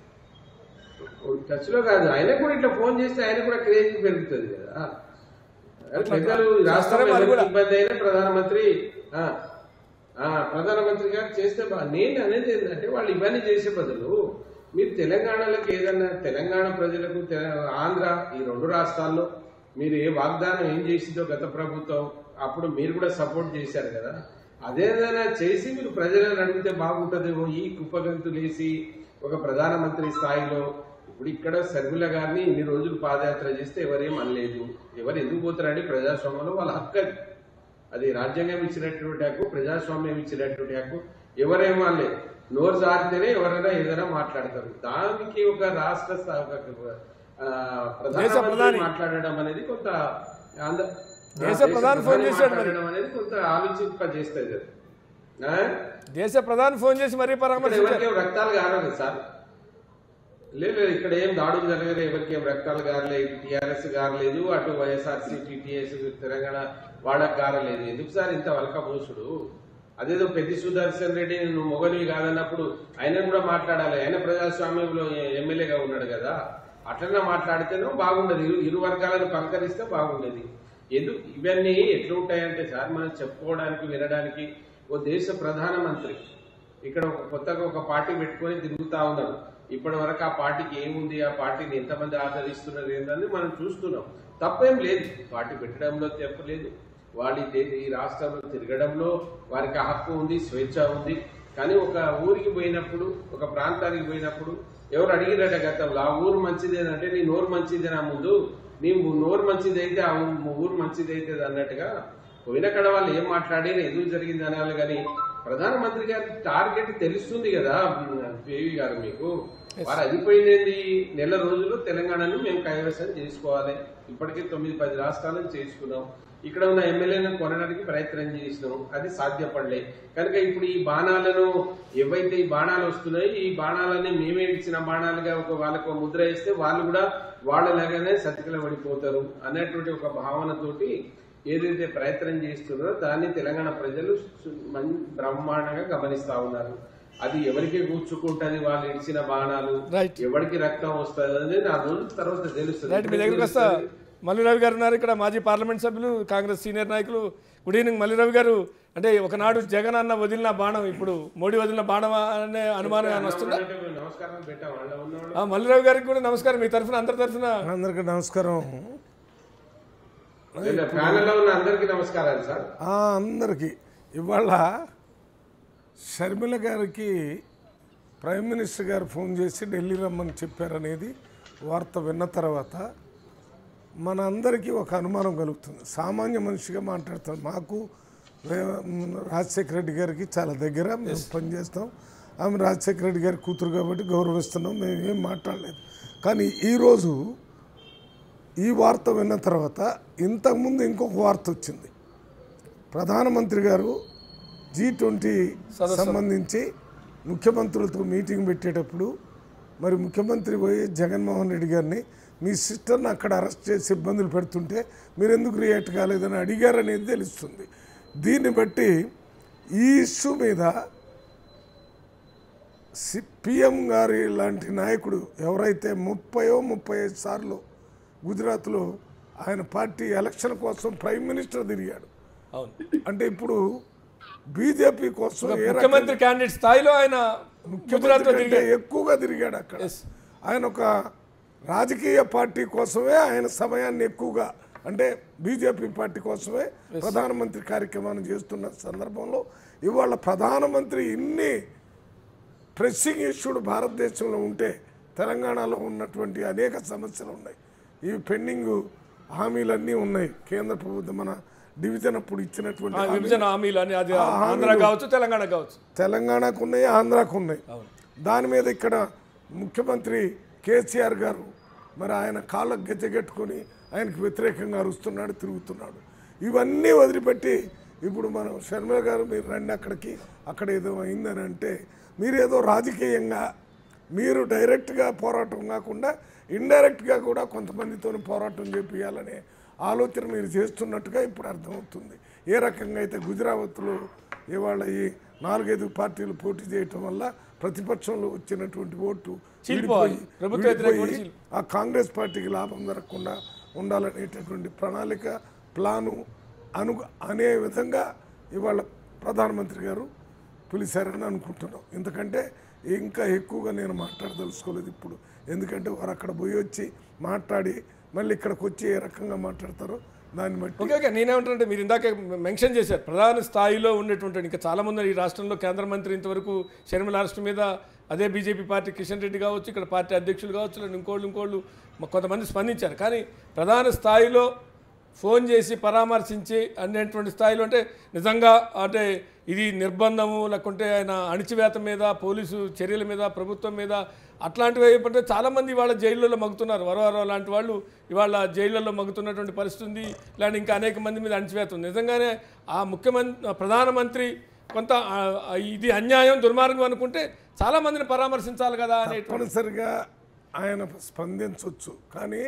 టచ్ లో కాదు ఆయన కూడా ఇట్లా ఫోన్ చేస్తే ఆయన కూడా క్రేజ్ పెరుగుతుంది కదా పెద్దలు ఈ రాష్ట్రంలో చేస్తారేమో అది ఎవరికి కూడా. ఇబ్బంది అయినా ప్రధానమంత్రి ఆ, ఆ, ప్రధానమంత్రి గారు చేస్తే బా నేను అనేది ఏంటంటే వాళ్ళు ఇవన్నీ చేసే బదులు మీరు తెలంగాణలోకి ఏదన్నా తెలంగాణ ప్రజలకు తెల- ఆంధ్ర ఈ రెండు రాష్ట్రాల్లో మీరు ఏ వాగ్దానం ఏం చేసిందో గత ప్రభుత్వం అప్పుడు మీరు కూడా సపోర్ట్ చేశారు కదా అదేదైనా చేసి మీరు ప్రజలను అడిగితే బాగుంటుందేమో ఈ కుప్పగంతులేసి ఒక ప్రధానమంత్రి స్థాయిలో ఇప్పుడు ఇక్కడ సర్మిల గారిని ఇన్ని రోజులు పాదయాత్ర చేస్తే ఎవరేం అనలేదు ఎవరు ఎందుకు పోతారండి ప్రజాస్వామ్యంలో వాళ్ళ హక్కు అది అది రాజ్యాంగం ఇచ్చినటువంటి హక్కు ప్రజాస్వామ్యం ఇచ్చినటువంటి హక్కు ఎవరేమో అనలేదు నోరు జారితేనే ఎవరైనా ఏదైనా మాట్లాడతారు దానికి ఒక రాష్ట్ర స్థా- ఒక, ఆ, ప్రధానమంత్రి ప్రధాని. మాట్లాడడం అనేది కొంత ఆంధ్ర ఆ, దేశ ప్రధాని ఫోన్ చేశాడు మరి. మాట్లాడడం అనేది కొంత ఆలోచింపజేస్తుంది అది ఆ? దేశ ప్రధాని ఫోన్ చేసి మరీ ఇక్కడ పరామర్శించారు ఎవరికేం రక్తాలు కారలేదు సార్ లేదు ఇక్కడ ఏం దాడులు జరగలేదు ఎవరికి ఏం రక్తాలు గారలేదు ఇటు టీఆర్ఎస్ గారలేదు అటు వైఎస్ఆర్సీ టీటీఎస్ తెలంగాణ వాళ్ళకి గారలేదు ఎందుకు సార్ ఇంత వలకపోసుడు అదేదో పెద్ది సుదర్శన్ రెడ్డి నువ్వు మొగలివి కాదన్నప్పుడు ఆయన కూడా మాట్లాడాలి ఆయన ప్రజాస్వామ్యంలో ఎమ్మెల్యేగా ఉన్నాడు కదా అట్లనే మాట్లాడితేనో బాగుండదు ఇరు ఇరు వర్గాలను పలకరిస్తే బాగుండేది ఎందుకు ఇవన్నీ ఎట్లుంటాయంటే సార్ మనం చెప్పుకోవడానికి వినడానికి ఓ దేశ ప్రధానమంత్రి ఇక్కడ ఒక కొత్తగా ఒక పార్టీ పెట్టుకొని తిరుగుతా ఉన్నారు ఇప్పటి వరకు ఆ పార్టీకి ఏముంది ఆ పార్టీని ఎంతమంది ఆదరిస్తున్నారు ఏందని మనం చూస్తున్నాం తప్పేం లేదు పార్టీ పెట్టడంలో తప్పలేదు వాళ్ళు ఈ దే- ఈ రాష్ట్రంలో తిరగడంలో వారికి ఆ హక్కు ఉంది స్వేచ్ఛ ఉంది కానీ ఒక ఊరికి పోయినప్పుడు ఒక ప్రాంతానికి పోయినప్పుడు ఎవరు అడిగిరట గతంలో ఆ ఊరు మంచిదేనంటే నీ నోరు మంచిదేనా ముందు నీ నోరు మంచిదైతే ఆ ఊ- ఊరు మంచిదైతే అన్నట్టుగా పోయిన కడ వాళ్ళు ఏం మాట్లాడి ఎందుకు జరిగింది అనాలి కానీ ప్రధానమంత్రి గారి టార్గెట్ తెలుస్తుంది కదా పేవి గారు మీకు వారు అయిపోయింది నెల రోజులు తెలంగాణను మేము కైవసం చేసుకోవాలి ఇప్పటికే తొమ్మిది పది రాష్ట్రాలను చేసుకున్నాం ఇక్కడ ఉన్న ఎమ్మెల్యేలను కొనడానికి ప్రయత్నం చేసినాం అది సాధ్యపడలే కనుక ఇప్పుడు ఈ బాణాలను ఏవైతే ఈ బాణాలు వస్తున్నాయో ఈ బాణాలని మేమే ఇచ్చిన బాణాలుగా ఒక వాళ్ళకు ఒక ముద్ర ఇస్తే వాళ్ళు కూడా వాళ్ళలాగానే సతికిల పడిపోతారు అనేటువంటి ఒక భావనతోటి ఏదైతే ప్రయత్నం చేస్తున్నారో దాన్ని తెలంగాణ ప్రజలు సు- మం- బ్రహ్మాండంగా గమనిస్తా ఉన్నారు అది ఎవరికి కూర్చుకుంటది వాళ్ళు ఇడిచిన బాణాలు Right. ఎవరికి రక్తం వస్తుంది అనేది ఆ రోజు తర్వాత తెలుస్తుంది రైట్ మీ దగ్గరికి వస్తా మల్లిరవి గారు ఉన్నారు ఇక్కడ మాజీ పార్లమెంట్ సభ్యులు కాంగ్రెస్ సీనియర్ నాయకులు గుడ్ ఈవినింగ్ మల్లిరవి గారు అంటే ఒకనాడు జగన్ అన్న వదిలిన బాణం ఇప్పుడు మోడీ వదిలిన బాణం అనే అనుమానం ఏమైనా వస్తుందా నమస్కారం పెట్టాం వాళ్ళ ఉన్నవాళ్ళు ఆ, మల్లిరవి గారికి కూడా నమస్కారం మీ తరఫున అందరి తరఫున అందరికీ నమస్కారం ప్యానెల్లో ఉన్న అందరికీ నమస్కారాలు సార్ ఆ, అందరికీ ఇవాళ షర్మిల గారికి ప్రైమ్ మినిస్టర్ గారు ఫోన్ చేసి ఢిల్లీ రమ్మని చెప్పారనేది వార్త విన్న తర్వాత మన అందరికీ ఒక అనుమానం కలుగుతుంది సామాన్య మనిషిగా మాట్లాడతాం మాకు వే- రాజశేఖర రెడ్డి గారికి చాలా దగ్గర మేము పనిచేస్తాం ఆమె రాజశేఖర రెడ్డి గారి కూతురు కాబట్టి గౌరవిస్తున్నాం మేము ఏం మాట్లాడలేదు కానీ ఈరోజు ఈ వార్త విన్న తర్వాత ఇంతకుముందు ఇంకొక వార్త వచ్చింది ప్రధానమంత్రి గారు జీ ట్వంటీ సంబంధించి ముఖ్యమంత్రులతో మీటింగ్ పెట్టేటప్పుడు మరి ముఖ్యమంత్రి పోయి జగన్మోహన్ రెడ్డి గారిని మీ సిస్టర్ని అక్కడ అరెస్ట్ చేసి ఇబ్బందులు పెడుతుంటే మీరు ఎందుకు రియాక్ట్ కాలేదని అడిగారనేది తెలుస్తుంది దీన్ని బట్టి ఈ ఇష్యూ మీద సి పిఎం గారి లాంటి నాయకుడు ఎవరైతే ముప్పయో ముప్పై ఐదు సార్లు గుజరాత్లో ఆయన పార్టీ ఎలక్షన్ కోసం ప్రైమ్ మినిస్టర్ తిరిగాడు అవును అంటే ఇప్పుడు బీజేపీ కోసం ఏ రకంగా- ముఖ్యమంత్రి క్యాండిడేట్ స్థాయిలో ఆయన గుజరాత్లో ముఖ్యమంత్రి కంటే తిరిగారు ఎక్కువగా తిరిగాడు అక్కడ Yes. ఆయన ఒక రాజకీయ పార్టీ కోసమే ఆయన సమయాన్ని ఎక్కువగా అంటే బీజేపీ పార్టీ కోసమే ప్రధానమంత్రి కార్యక్రమాన్ని చేస్తున్న సందర్భంలో ఇవాళ ప్రధానమంత్రి ఇన్ని ప్రెస్సింగ్ ఇష్యూడ్ భారతదేశంలో ఉంటే తెలంగాణలో ఉన్నటువంటి అనేక సమస్యలు ఉన్నాయి ఈ పెండింగ్ హామీలన్నీ ఉన్నాయి కేంద్ర ప్రభుత్వం మన డివిజన్ అప్పుడు ఇచ్చినటువంటి ఆ హామీలు. విభజన హామీలు అని అది ఆ ఆంధ్ర హామీలు. కావచ్చు తెలంగాణ కావచ్చు తెలంగాణకు ఉన్నాయి ఆంధ్రాకు ఉన్నాయి దాని మీద ఇక్కడ ముఖ్యమంత్రి కేసీఆర్ గారు మరి ఆయన కాళ్ళకు గెచ్చగెట్టుకొని ఆయనకు వ్యతిరేకంగా అరుస్తున్నాడు తిరుగుతున్నాడు ఇవన్నీ వదిలిపెట్టి ఇప్పుడు మనం శర్మ గారు మీరు రండి అక్కడికి అక్కడ ఏదో అయిందని అంటే మీరేదో రాజకీయంగా మీరు డైరెక్ట్గా పోరాటం కాకుండా ఇండైరెక్ట్గా కూడా కొంతమందితో పోరాటం చేపియాలనే ఆలోచన మీరు చేస్తున్నట్టుగా ఇప్పుడు అర్థమవుతుంది ఏ రకంగా అయితే గుజరాత్లో ఇవాళ ఈ నాలుగైదు పార్టీలు పోటీ చేయటం వల్ల ప్రతిపక్షంలో వచ్చినటువంటి ఓటు చీలిపోవాలి. విడిపోయి- ప్రభుత్వ వ్యతిరేక ఓటు విడిపోయి ఆ కాంగ్రెస్ పార్టీకి లాభం జరగకుండా ఉండాలనేటటువంటి ప్రణాళిక ప్లాను అను అనే విధంగా ఇవాళ ప్రధానమంత్రి గారు పిలిచారని అనుకుంటున్నాం ఎందుకంటే ఇంకా ఎక్కువగా నేను మాట్లాడదలుచుకోలేదు ఇప్పుడు ఎందుకంటే వారు అక్కడ పోయి వచ్చి మాట్లాడి మళ్ళీ ఇక్కడికి వచ్చి ఏ రకంగా మాట్లాడతారో దాన్ని బట్టి ఓకే ఓకే నేనేమంటానంటే మీరు ఇందాక మెన్షన్ చేశారు ప్రధాన స్థాయిలో ఉన్నటువంటి ఇంకా చాలా మంది ఈ రాష్ట్రంలో కేంద్ర మంత్రి ఇంతవరకు షర్మిల అరెస్ట్ మీద అదే బీజేపీ పార్టీ కిషన్ రెడ్డి కావచ్చు ఇక్కడ పార్టీ అధ్యక్షులు కావచ్చు లేదా ఇంకోళ్ళు ఇంకోళ్ళు మ- కొంతమంది స్పందించారు కానీ ప్రధాన స్థాయిలో ఫోన్ చేసి పరామర్శించి అనేటువంటి స్థాయిలో అంటే నిజంగా అంటే ఇది నిర్బంధము లేకుంటే ఆయన అణిచివేత మీద పోలీసు చర్యల మీద ప్రభుత్వం మీద అట్లాంటివి ఏంటంటే చాలామంది ఇవాళ జైళ్ళలో మగ్గుతున్నారు వరవరవ లాంటి వాళ్ళు ఇవాళ జైళ్ళలో మగ్గుతున్నటువంటి పరిస్థితి ఉంది ఇలాంటి ఇంకా అనేక మంది మీద అణిచివేత ఉంది నిజంగానే ఆ ముఖ్యమంత్రి ప్రధానమంత్రి కొంత ఆ, ఆ, ఇది అన్యాయం దుర్మార్గం అనుకుంటే చాలామందిని పరామర్శించాలి కదా అనే తప్పనిసరిగా ఆయన స్పందించవచ్చు కానీ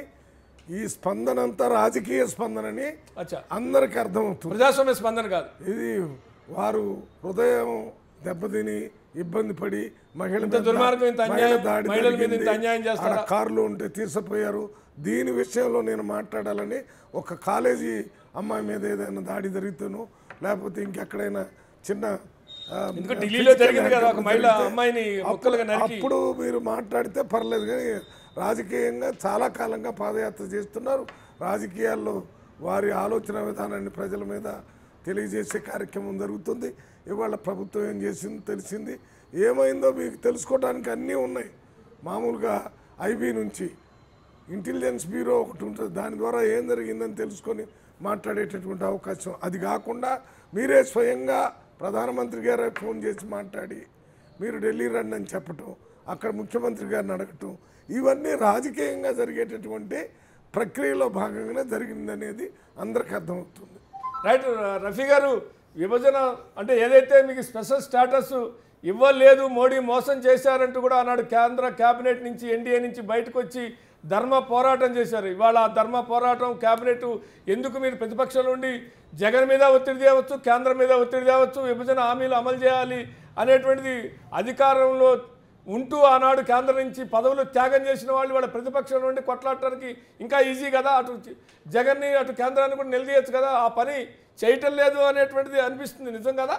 ఈ స్పందన అంతా రాజకీయ స్పందనని అచ్చా అందరికీ అర్థమవుతుంది ప్రజాస్వామ్య స్పందన కాదు ఇది వారు హృదయం దెబ్బతిని ఇబ్బంది పడి మహిళ ఇంత మీద దుర్మార్గం, ఇంత మహిళ అన్యాయం, దాడి మహిళల మీద ఇంత జరిగింది. అన్యాయం చేస్తారా? ఆడ కార్లు ఉంటే తీసుకుపోయారు దీని విషయంలో నేను మాట్లాడాలని ఒక కాలేజీ అమ్మాయి మీద ఏదైనా దాడి జరుగుతానో లేకపోతే ఇంకెక్కడైనా చిన్న ఆ, ఎందుకు ఢిల్లీలో జరిగింది కదా, ఒక physical మహిళ జరిగితే అమ్మాయిని అప్పుడు- ముక్కలుగా నరికి- అప్పుడు మీరు మాట్లాడితే పర్లేదు కానీ రాజకీయంగా చాలా కాలంగా పాదయాత్ర చేస్తున్నారు రాజకీయాల్లో వారి ఆలోచన విధానాన్ని ప్రజల మీద తెలియజేసే కార్యక్రమం జరుగుతుంది ఇవాళ ప్రభుత్వం ఏం చేసింది తెలిసింది ఏమైందో మీకు తెలుసుకోవడానికి అన్నీ ఉన్నాయి మామూలుగా ఐబీ నుంచి ఇంటెలిజెన్స్ బ్యూరో ఒకటి ఉంటుంది దాని ద్వారా ఏం జరిగిందని తెలుసుకొని మాట్లాడేటటువంటి అవకాశం అది కాకుండా మీరే స్వయంగా ప్రధానమంత్రి గారే ఫోన్ చేసి మాట్లాడి మీరు ఢిల్లీ రండి అని చెప్పటం అక్కడ ముఖ్యమంత్రి గారిని అడగటం ఇవన్నీ రాజకీయంగా జరిగేటటువంటి ప్రక్రియలో భాగంగానే జరిగిందనేది అందరికీ అర్థమవుతుంది రైట్ రఫీ గారు విభజన అంటే ఏదైతే మీకు స్పెషల్ స్టేటస్ ఇవ్వలేదు మోడీ మోసం చేశారంటూ కూడా ఆనాడు కేంద్ర కేబినెట్ నుంచి ఎన్డీఏ నుంచి బయటకు వచ్చి ధర్మ పోరాటం చేశారు ఇవాళ ఆ ధర్మ పోరాటం కేబినెట్ ఎందుకు మీరు ప్రతిపక్షంలో ఉండి జగన్ మీద ఒత్తిడి తేవచ్చు కేంద్రం మీద ఒత్తిడి తేవచ్చు విభజన హామీలు అమలు చేయాలి అనేటువంటిది అధికారంలో ఉంటూ ఆనాడు కేంద్రం నుంచి పదవులు త్యాగం చేసిన వాళ్ళు వాళ్ళ ప్రతిపక్షం నుండి కొట్లాడటానికి ఇంకా ఈజీ కదా అటు జ- జగన్ని అటు కేంద్రాన్ని కూడా నిలదీయచ్చు కదా ఆ పని చేయటం లేదు అనేటువంటిది అనిపిస్తుంది నిజం కదా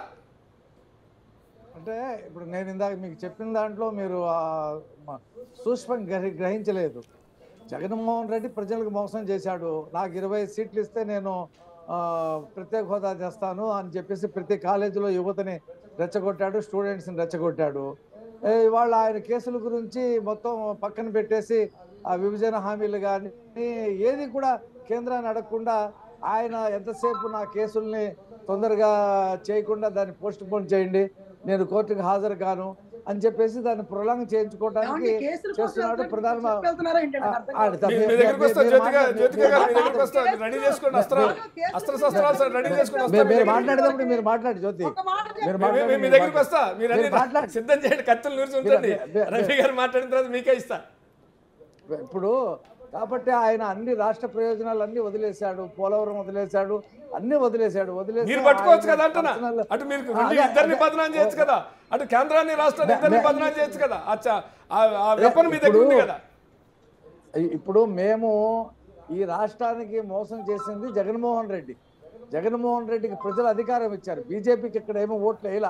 అంటే ఇప్పుడు నేను ఇందాక మీకు చెప్పిన దాంట్లో మీరు ఆ మ- సూక్ష్మం గ్రహి- గ్రహించలేదు జగన్మోహన్ రెడ్డి ప్రజలకు మోసం చేశాడు నాకు ఇరవై సీట్లు ఇస్తే నేను ఆ, ప్రత్యేక హోదా చేస్తాను అని చెప్పేసి ప్రతి కాలేజీలో యువతని రెచ్చగొట్టాడు స్టూడెంట్స్ని రెచ్చగొట్టాడు ఏ, ఇవాళ ఆయన కేసుల గురించి మొత్తం పక్కన పెట్టేసి ఆ విభజన హామీలు కానీ ఏది కూడా కేంద్రాన్ని అడగకుండా ఆయన ఎంతసేపు నా కేసుల్ని తొందరగా చేయకుండా దాన్ని పోస్ట్ పోన్ చేయండి నేను కోర్టుకు హాజరు కాను అని చెప్పేసి దాన్ని ప్రొలాంగ్ చేయించుకోవడానికి ఏమండి, కేసుల కోసం చేస్తున్నాడు వెళ్తున్నారు, ప్రధాన చెప్పి వెళ్తున్నారా ఏంటి నాకు అర్థం ఆ, కాదు. ఆ, మీ- మీ మీరు- దగ్గరికి వస్తా మీరు జ్యోతిక మాట్లాడండి. జ్యోతిక గారు మీ దగ్గరికి మీరు వస్తా మీరు రెడీ చేసుకోండి అస్త్రాలు అస్త్ర శస్త్రాలు సార్ రెడీ చేసుకుని మీరు- వస్తారు మీరు మాట్లాడేటప్పుడు మీరు మాట్లాడి జ్యోతి ఒక మాట మీరు చెప్పండి. మీ- మీ- మాట్లాడండి, మీ మీరు దగ్గరికి వస్తా మాట్లాడండి. మీరు అన్ని మీరు మాట్లాడండి. సిద్ధం చేయండి కత్తులు నూరిచి ఉంచండి మీరు- మీరు- రఫీ గారు మాట్లాడిన తర్వాత మీకే ఇస్తా ఇప్పుడు కాబట్టి ఆయన అన్ని రాష్ట్ర ప్రయోజనాలు అన్ని వదిలేశాడు పోలవరం వదిలేశాడు అన్ని వదిలేశాడు వదిలేసి మీరు పట్టుకోవచ్చు ఆయన కదా అంటున్నా personal- అటు మీరు ఆ, రెండు అదే, ఇద్దరిని అదే. బదనాం చేయొచ్చు కదా అటు కేంద్రాన్ని రాష్ట్రాన్ని మే- ఇద్దరిని మే- బదనాం చేయొచ్చు కదా అచ్చా ఆ- ఆ వెపన్ మీ దగ్గర ఉంది కదా ఇప్పుడు మేము ఈ రాష్ట్రానికి మోసం చేసింది జగన్మోహన్ రెడ్డి జగన్మోహన్ రెడ్డికి ప్రజలు అధికారం ఇచ్చారు బీజేపీకి ఇక్కడ ఏమో ఓట్లు వేయలా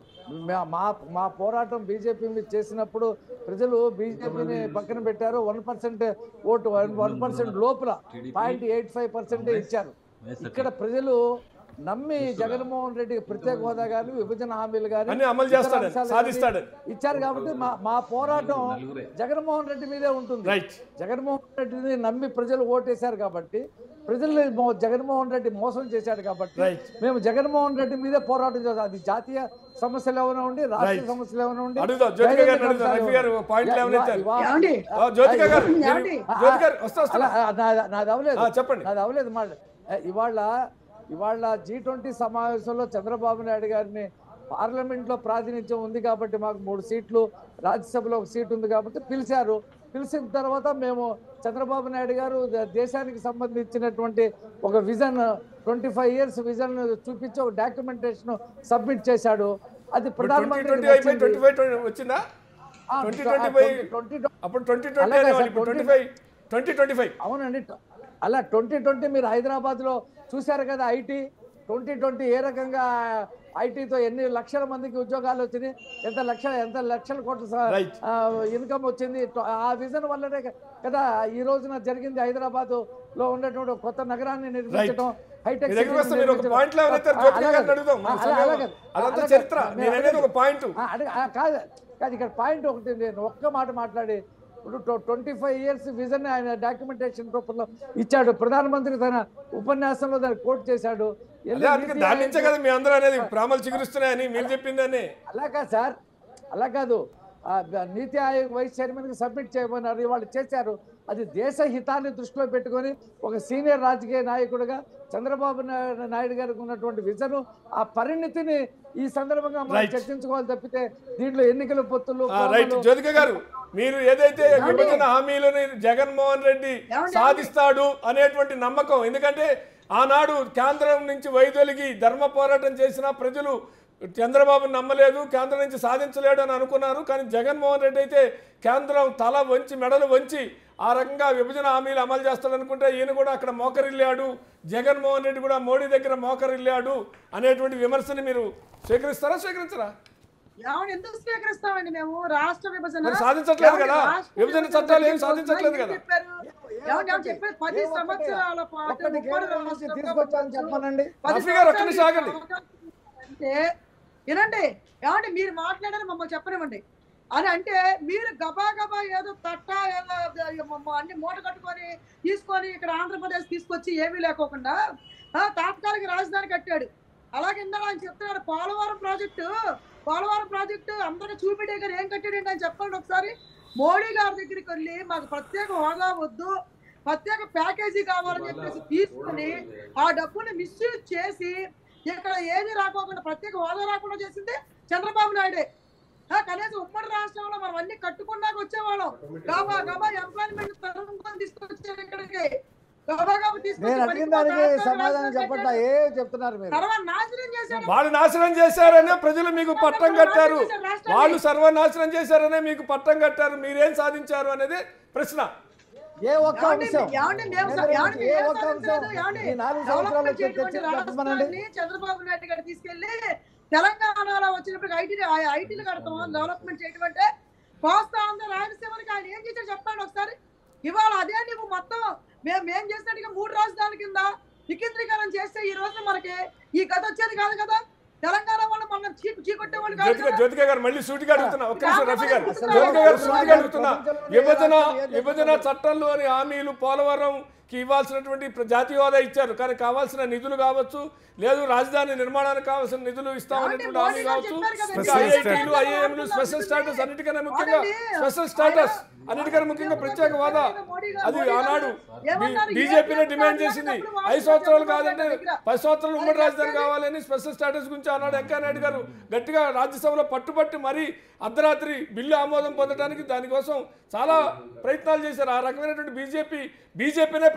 మా- మా మా పోరాటం బీజేపీ మీద చేసినప్పుడు ప్రజలు బీజేపీని పక్కన పెట్టారు one percent vote one percent లోపల పాయింట్ ఎయిట్ ఫైవ్ పర్సెంటే ఇచ్చారు ఇక్కడ ప్రజలు నమ్మి జగన్మోహన్ రెడ్డికి ప్రత్యేక హోదా కానీ విభజన హామీలు కానీ అన్ని అమలు చేస్తాడని, సాధిస్తాడని. ఇచ్చారు కాబట్టి మా మా పోరాటం జగన్మోహన్ రెడ్డి మీదే ఉంటుంది రైట్ జగన్మోహన్ రెడ్డిని నమ్మి ప్రజలు ఓటేశారు కాబట్టి ప్రజల్ని మో- జగన్మోహన్ రెడ్డి మోసం చేశాడు కాబట్టి Right. మేము జగన్మోహన్ రెడ్డి మీదే పోరాటం చేస్తాం అది జాతీయ సమస్యలు ఏమైనా ఉండి రాష్ట్ర Right. సమస్యలు ఏమైనా ఉండి అడుగుదాం జ్యోతిక గారిని ధైర్యంగా అడుగుదాం రఫీ గారు పాయింట్లు ఇవా- ఏమైనా ఇచ్చారు ఇవా- ఏమండి? ఆ, జ్యోతిక గారు మీరు- ఏమండి? జ్యోతి గారు వస్తా వస్తా అలా, ఆ, నా- నాది అవ్వలేదు ఆ, చెప్పండి. నాది అవ్వలేదు మాట ఇవాళ ఇవాళ జీ ట్వంటీ సమావేశంలో చంద్రబాబు నాయుడు గారిని పార్లమెంట్లో ప్రాతినిధ్యం ఉంది కాబట్టి మాకు మూడు సీట్లు రాజ్యసభలో ఒక సీట్ ఉంది కాబట్టి పిలిచారు పిలిచిన తర్వాత మేము చంద్రబాబు నాయుడు గారు ద- దేశానికి సంబంధించినటువంటి ఒక vision twenty five years vision చూపించి ఒక డాక్యుమెంటేషన్ సబ్మిట్ చేశాడు అది ట్వంటీ ట్వంటీ అయిపోయి ప్రధానమంత్రి ట్వంటీ ఫైవ్ వచ్చిందా ట్వంటీ ట్వంటీ ఫైవ్ అప్పుడు ట్వంటీ ట్వంటీ అలాగే అనేవాళ్ళు సార్, ఇప్పుడు twenty 20 five twenty twenty five అవునండి ట- అలా ట్వంటీ ట్వంటీ మీరు హైదరాబాద్లో చూశారు కదా ఐటీ ట్వంటీ ట్వంటీ ఏ రకంగా ఐటీతో ఎన్ని లక్షల మందికి ఉద్యోగాలు వచ్చినాయి ఎంత లక్షల ఎంత లక్షల కోట్ల Right. ఇన్కమ్ వచ్చింది ట- ఆ విజన్ వల్లనే క- కదా ఈ రోజున జరిగింది హైదరాబాద్ లో ఉన్నటువంటి ఒక కొత్త నగరాన్ని నిర్మించడం హైటెక్ మీ దగ్గరికి వస్తే సిటీని మీరు ఒక నిర్మించడం. పాయింట్లో ఎవరైతే ఆ, జ్యోతిక అలాగే. గారిని అడుగుదాం మన ఆ, సమయం. అలాగే. అదంతా అలాగే. చరిత్ర మేము నేను అనేది ఒక పాయింట్ ఆ, అడగ- ఆ, కాదు కాదు ఇక్కడ పాయింట్ ఒకటి నేను ఒక్క మాట మాట్లాడి ఇప్పుడు ట్వంటీ ఫైవ్ ఇయర్స్ విజన్ ఆయన డాక్యుమెంటేషన్ రూపంలో ఇచ్చాడు ప్రధానమంత్రి తన ఉపన్యాసంలో దాన్ని కోట్ చేశాడు అదే అందుకే దాని నుంచే కదా మీ అందరూ అనేది ప్రామలు చిగురుస్తున్నాయని మీరు చెప్పిందని అలా కాదు సార్ అలా కాదు ఆ, బ- నీతి ఆయోగ్ వైస్ చైర్మన్కి సబ్మిట్ చేయమన్నారు వాళ్ళు చేశారు అది దేశ హితాన్ని దృష్టిలో పెట్టుకొని ఒక సీనియర్ రాజకీయ నాయకుడిగా చంద్రబాబు నాయుడు నాయుడు గారికి ఉన్నటువంటి విజను ఆ పరిణితిని ఈ సందర్భంగా మనం Right. చర్చించుకోవాలి తప్పితే దీంట్లో ఎన్నికల పొత్తులు రైట్ కోమలు, జ్యోతిక గారు మీరు ఏదైతే విభజన హామీలని జగన్మోహన్ రెడ్డి ఏమండి? సాధిస్తాడు అనేటువంటి నమ్మకం ఎందుకంటే ఆనాడు కేంద్రం నుంచి వైదొలిగి ధర్మ పోరాటం చేసిన ప్రజలు చంద్రబాబు నమ్మలేదు కేంద్రం నుంచి సాధించలేడు అని అనుకున్నారు కానీ జగన్మోహన్ రెడ్డి అయితే కేంద్రం తల వంచి మెడలు వంచి ఆ రకంగా విభజన హామీలు అమలు చేస్తాడనుకుంటే ఈయన కూడా అక్కడ మోకరిల్లాడు జగన్మోహన్ రెడ్డి కూడా మోడీ దగ్గర మోకరిల్లాడు అనేటువంటి విమర్శని మీరు స్వీకరిస్తారా స్వీకరించరా ఏమని ఎందుకు స్వీకరిస్తామండి మేము రాష్ట్ర విభజన మరి సాధించట్లేదు ఏమండి? కదా? రాష్ట్ర విభజన విభజన చట్టాలు ఏం కోసం సాధించట్లేదు ఏం కదా? చెప్పారు? ఏమండి? ఏమని చెప్పారు? పది ఏ ఒక్కటి? సంవత్సరాల పాటు ఒక్కటి ఉమ్మడి కేంద్రం నుంచి రాష్ట్రంగా తీసుకొచ్చాలని చెప్పమనండి పది రఫీ గారు ఒక్క సంవత్సరాలు నిమిషం ఆగండి. అంటే వినండి ఏమంటే మీరు మాట్లాడారు మమ్మల్ని చెప్పనివ్వండి అని అంటే మీరు గబా గబా ఏదో తట్ట ఏదో మమ్మ అన్ని మూట కట్టుకొని తీసుకొని ఇక్కడ ఆంధ్రప్రదేశ్ తీసుకొచ్చి ఏమీ లేకోకుండా ఆ, తాత్కాలిక రాజధాని కట్టాడు అలాగే ఇందాక ఆయన చెప్తున్నాడు పోలవరం ప్రాజెక్టు పోలవరం ప్రాజెక్టు అందరికి చూపిడే గారు ఏం కట్టాడండి అని చెప్పండి ఒకసారి మోడీ గారి దగ్గరికి వెళ్ళి మాకు ప్రత్యేక హోదా వద్దు ప్రత్యేక ప్యాకేజీ కావాలని చెప్పేసి తీసుకుని ఆ డబ్బుని మిస్యూజ్ చేసి ఇక్కడ ఏది రాకోకుండా ప్రత్యేక హోదా రాకుండా చేసింది చంద్రబాబు నాయుడే ఆ, కనీసం ఉమ్మడి రాష్ట్రంలో మనం అన్ని కట్టుకున్నాక వచ్చేవాళ్ళం గబా గబా ఎంప్లాయ్మెంట్ తరుముకొని తీసుకొచ్చారు ఇక్కడికి గబా గబా తీసుకొచ్చి నేను అడిగిన పనికి దానికి పోతే సమాధానం రాష్ట్రం చెప్పట్లా కట్టాడు. ఏ చెప్తున్నారు మీరు తర్వాత నాశనం చేశాడు వాళ్ళు నాశనం చేశారనే ప్రజలు మీకు పట్టం కట్టారు వాళ్ళు సర్వనాశనం చేశారనే మీకు పట్టం కట్టారు మీరేం సాధించారు అనేది ప్రశ్న ఏ ఒక్క ఏమండి, అంశం ఏమండి మేము స- కేంద్రం ఏమండి నుంచి ఏ మేము ఒక్క అంశం సాధించలేదు, ఏమండి? ఈ నాలుగు సంవత్సరాలు డెవలప్మెంట్ వచ్చే చేయటువంటి చర్చ చెప్పమనండి రాష్ట్రాన్ని చంద్రబాబు నాయుడు గారు తీసుకెళ్లి తెలంగాణలో వచ్చినప్పుడు ఐటీ ఐటీలు కడతాం డెవలప్మెంట్ చేయడం అంటే కోస్తా ఆంధ్ర రాయలసీమకి ఆయన ఏం చేశాడు చెప్పండి ఒకసారి ఇవాళ అదే నువ్వు మొత్తం మేము మేం చేసినట్టుగా మూడు రాజధానుల కింద వికేంద్రీకరణ చేస్తే ఈ రోజు మనకి ఈ గత వచ్చేది కాదు కదా తెలంగాణ వాళ్ళు మనం చీకు చీకొట్టే వాళ్ళు కాదు జ్యోతిక కదా. జ్యోతిక గారు మళ్ళీ సూటిగా అడుగుతున్నా ఒక్క నిమిషం రఫీ గారు జ్యోతిక గారు సూటిగా అడుగుతున్నా విభజన విభజన చట్టంలోని హామీలు పోలవరంకి ఇవ్వాల్సినటువంటి ప్ర- జాతీయ హోదా ఇచ్చారు కానీ కావాల్సిన నిధులు కావచ్చు లేదు రాజధాని నిర్మాణానికి కావాల్సిన నిధులు ఇస్తామనేటువంటి హామీ కావచ్చు ఇంకా ఐఐటీలు ఐఏఎంలు స్పెషల్ స్టాటస్ అన్నిటికన్నా ముఖ్యంగా స్పెషల్ స్టాటస్ అన్నిటికన్నా ముఖ్యంగా ప్రత్యేక హోదా అది ఆనాడు బీజేపీనే డిమాండ్ చేసింది ఐదు సంవత్సరాలు కాదంటే పది సంవత్సరాలు ఉమ్మడి రాజధాని కావాలని స్పెషల్ స్టాటస్ గురించి ఆనాడు వెంకయ్యనాయుడు గారు గట్టిగా రాజ్యసభలో పట్టుబట్టి మరీ అర్ధరాత్రి బిల్లు ఆమోదం పొందడానికి దానికోసం చాలా ప్రయత్నాలు చేశారు ఆ రకమైనటువంటి బీజేపీ బీజేపీనే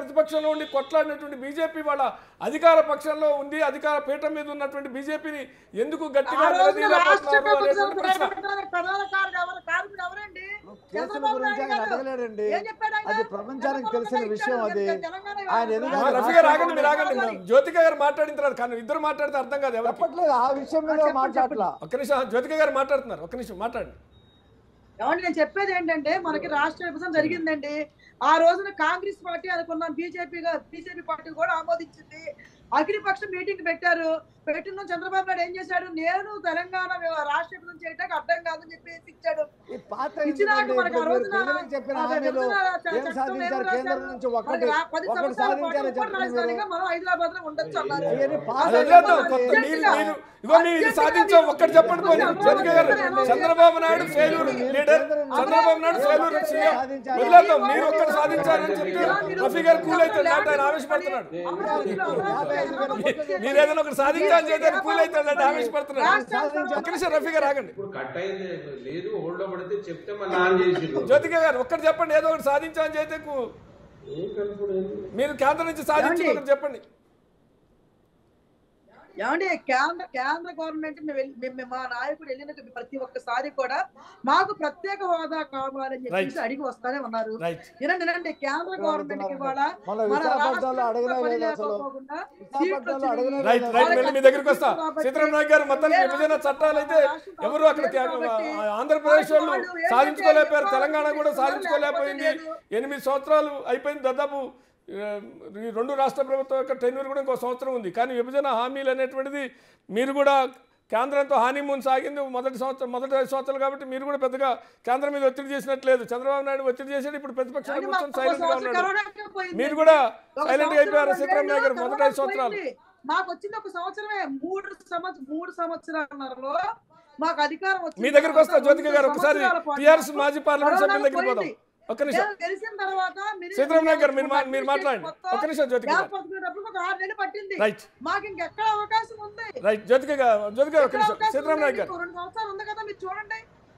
ప్రతిపక్షంలో ఉండి కొట్లాడినటువంటి బీజేపీ వాళ్ళ అధికార పక్షంలో ఉంది అధికార పీఠం మీద ఉన్నటువంటి బీజేపీని ఎందుకు గట్టిగా ఆ రోజున రాష్ట్ర నిలదీయలేకపోతున్నారు ప్రభుత్వం అనేటువంటి ప్రశ్న ప్రకటన ప్రధాన కారకుడు ఎవరు? కారకుడు ఎవరండి? కేసుల చంద్రబాబు గురించి నాయుడు ఆయన గారు. అడగలేడండి ఏం చెప్పాడు ఆయన? అది ప్రపంచానికి చంద్రబాబు తెలిసిన నాయుడు విషయం అది తెలంగాణ ఆయన రాష్ట్ర ఎందుకంటే ఆ, రఫీ గారు ఆగండి మీరు ఆగండి జ్యోతిక గారు మాట్లాడిన తర్వాత కానీ ఇద్దరు మాట్లాడితే అర్థం కాదు ఎవరికి చెప్పట్లేదు ఆ విషయం మీద చెప్పండి, మాట్లాడలా ఒక్క నిమిషం జ్యోతిక గారు మాట్లాడుతున్నారు ఒక్క నిమిషం మాట్లాడండి ఏమండి నేను చెప్పేది ఏంటంటే మనకి రాష్ట్ర విభజన జరిగిందండి ఆ రోజున కాంగ్రెస్ పార్టీ అనుకున్నాం బీజేపీగా బీజేపీ పార్టీ కూడా ఆమోదించింది అఖిలపక్షం మీటింగ్ పెట్టారు పెట్టిన చంద్రబాబు నాయుడు ఏం చేశాడు నేను తెలంగాణ రాష్ట్ర విభజన చేయడానికి అర్థం కాదని చెప్పేసి ఇచ్చాడు ఈ పాత ఇచ్చినాక ఎందుకండి? మనకి ఆ ఇప్పుడు మీరు రోజున ప్రజలకు చెప్పిన ఆ హామీలు విభజన చట్టం ఏం ఏం సాధించారు రాశారు? కేంద్రం నుంచి ఒకటి మనకి రా- పది ఒకటి సంవత్సరాల పాటు సాధించారని ఉమ్మడి చెప్పండి మీరు రాజధానిగా మనం హైదరాబాద్ లో ఉండొచ్చు అన్నారు అవన్నీ పాత అది అసలు వదిలేద్దాం. మనం కొంత మీరు అర్జెంటుగా- మీరు ఇగో మేము ఇది సాధించాం ఒక్కటి చెప్పండి పోనీ జ్యోతిక గారు Chandrababu Naidu failure leader Chandrababu Naidu failure CM వదిలేద్దాం మీరు ఒక్కటి సాధించారని చెప్తే రఫీ గారు కూల్ అవుతాడు లేకపోతే ఆయన ఆవేశపడుతున్నాడు మీరు ఏదైనా ఒకటి సాధించాలని చేస్తే ఆయన కూల్ అవుతాడు అంటే ఆవేశపడుతున్నాడు ఒక్క నిమిషం రఫీ గారు ఆగండి ఇప్పుడు కట్ అయింది లేదు హోల్డ్ లో పడితే చెప్తే మళ్ళీ ఆన్ చేసి జ్యోతిక గారు ఒక్కటి చెప్పండి ఏదో ఒకటి సాధించాలని చేస్తే కు- ఏం కలుపుడు ఏంది? మీరు కేంద్రం నుంచి సాధించి ఒకటి చెప్పండి ఏమండి కేంద్ర కేంద్ర గవర్నమెంట్ మేము వెళ్ళి- మేము- మేము మా నాయకుడు వెళ్ళిన ప్రతి ఒక్కసారి కూడా మాకు ప్రత్యేక హోదా కావాలని చెప్పేసి Right. అడిగి వస్తానే ఉన్నారు రైట్ వినండి వినండి కేంద్ర గవర్నమెంట్ కి కూడా మన మన విశాఖపట్నంలో అడగనే రాష్ట్రంలో లేదు అసలు లేకపోకుండా విశాఖపట్నంలో సీట్లు అడగనే వచ్చినాయి. రైట్ రైట్ మళ్ళీ మీ దగ్గరికి వస్తా కాబట్టి సీతారాం నాయక్ గారు మొత్తం విభజన చట్టాలు అయితే ఎవరు అక్కడ ఆంధ్రప్రదేశ్ వాళ్ళు సాధించుకోలేకపోయారు తెలంగాణ కూడా సాధించుకోలేకపోయింది ఎనిమిది సంవత్సరాలు అయిపోయింది దాదాపు ఆ, ఈ రెండు రాష్ట్ర ప్రభుత్వం యొక్క టెన్యూర్ కూడా ఇంకో సంవత్సరం ఉంది కానీ విభజన హామీలు అనేటువంటిది మీరు కూడా కేంద్రంతో హానీమూన్ సాగింది మొదటి సంవత్సరం మొదటి ఐదు సంవత్సరాలు కాబట్టి మీరు కూడా పెద్దగా కేంద్రం మీద ఒత్తిడి చేసినట్లేదు చంద్రబాబు నాయుడు ఒత్తిడి చేశాడు ఇప్పుడు ప్రతిపక్షంలో కానీ కూర్చొని మాకు ఒక సైలెంట్ గా సంవత్సరం ఉన్నాడు కరోనాకే పోయింది. మీరు కూడా ఒక సైలెంట్ గా అయిపోయారు సంవత్సరం సీతారాం నాయక్ గారు రెండేళ్ళు మొదటి ఐదు కరోనా సంవత్సరాలు పోయింది. మాకు వచ్చింది ఒక సంవత్సరమే మూడు సంవత్సరం మూడు సంవత్సరాలలో మాకు అధికారం వచ్చిన మీ దగ్గరకు వస్తా తర్వాత జ్యోతిక గారు రెండు ఒకసారి సంవత్సరాల పాటు టీఆర్ఎస్ మాజీ పార్లమెంట్ కరోనా సభ్యుల దగ్గరికి పోదాం పోయింది. ఒక్క నిమిషం నేను గెలిచిన తర్వాత మీరు- సీతారాం నాయక్ గారు మీరు మా- మీరు మీరు మాట్లాడండి మొత్తం ఒక్క నిమిషం జ్యోతిక గారు ఏర్పరచుకునేటప్పుడు ఒక ఆరు నెలలు పట్టింది రైట్ మాకు ఇంకెక్కడ అవకాశం ఉంది రైట్ జ్యోతిక గారు జ్యోతిక గారు ఒక్క ఎక్కడ నిమిషం అవకాశం సీతారాం ఉంది? నాయక్ గారు ఇంకో రెండు సంవత్సరాలు ఉంది కదా మీరు చూడండి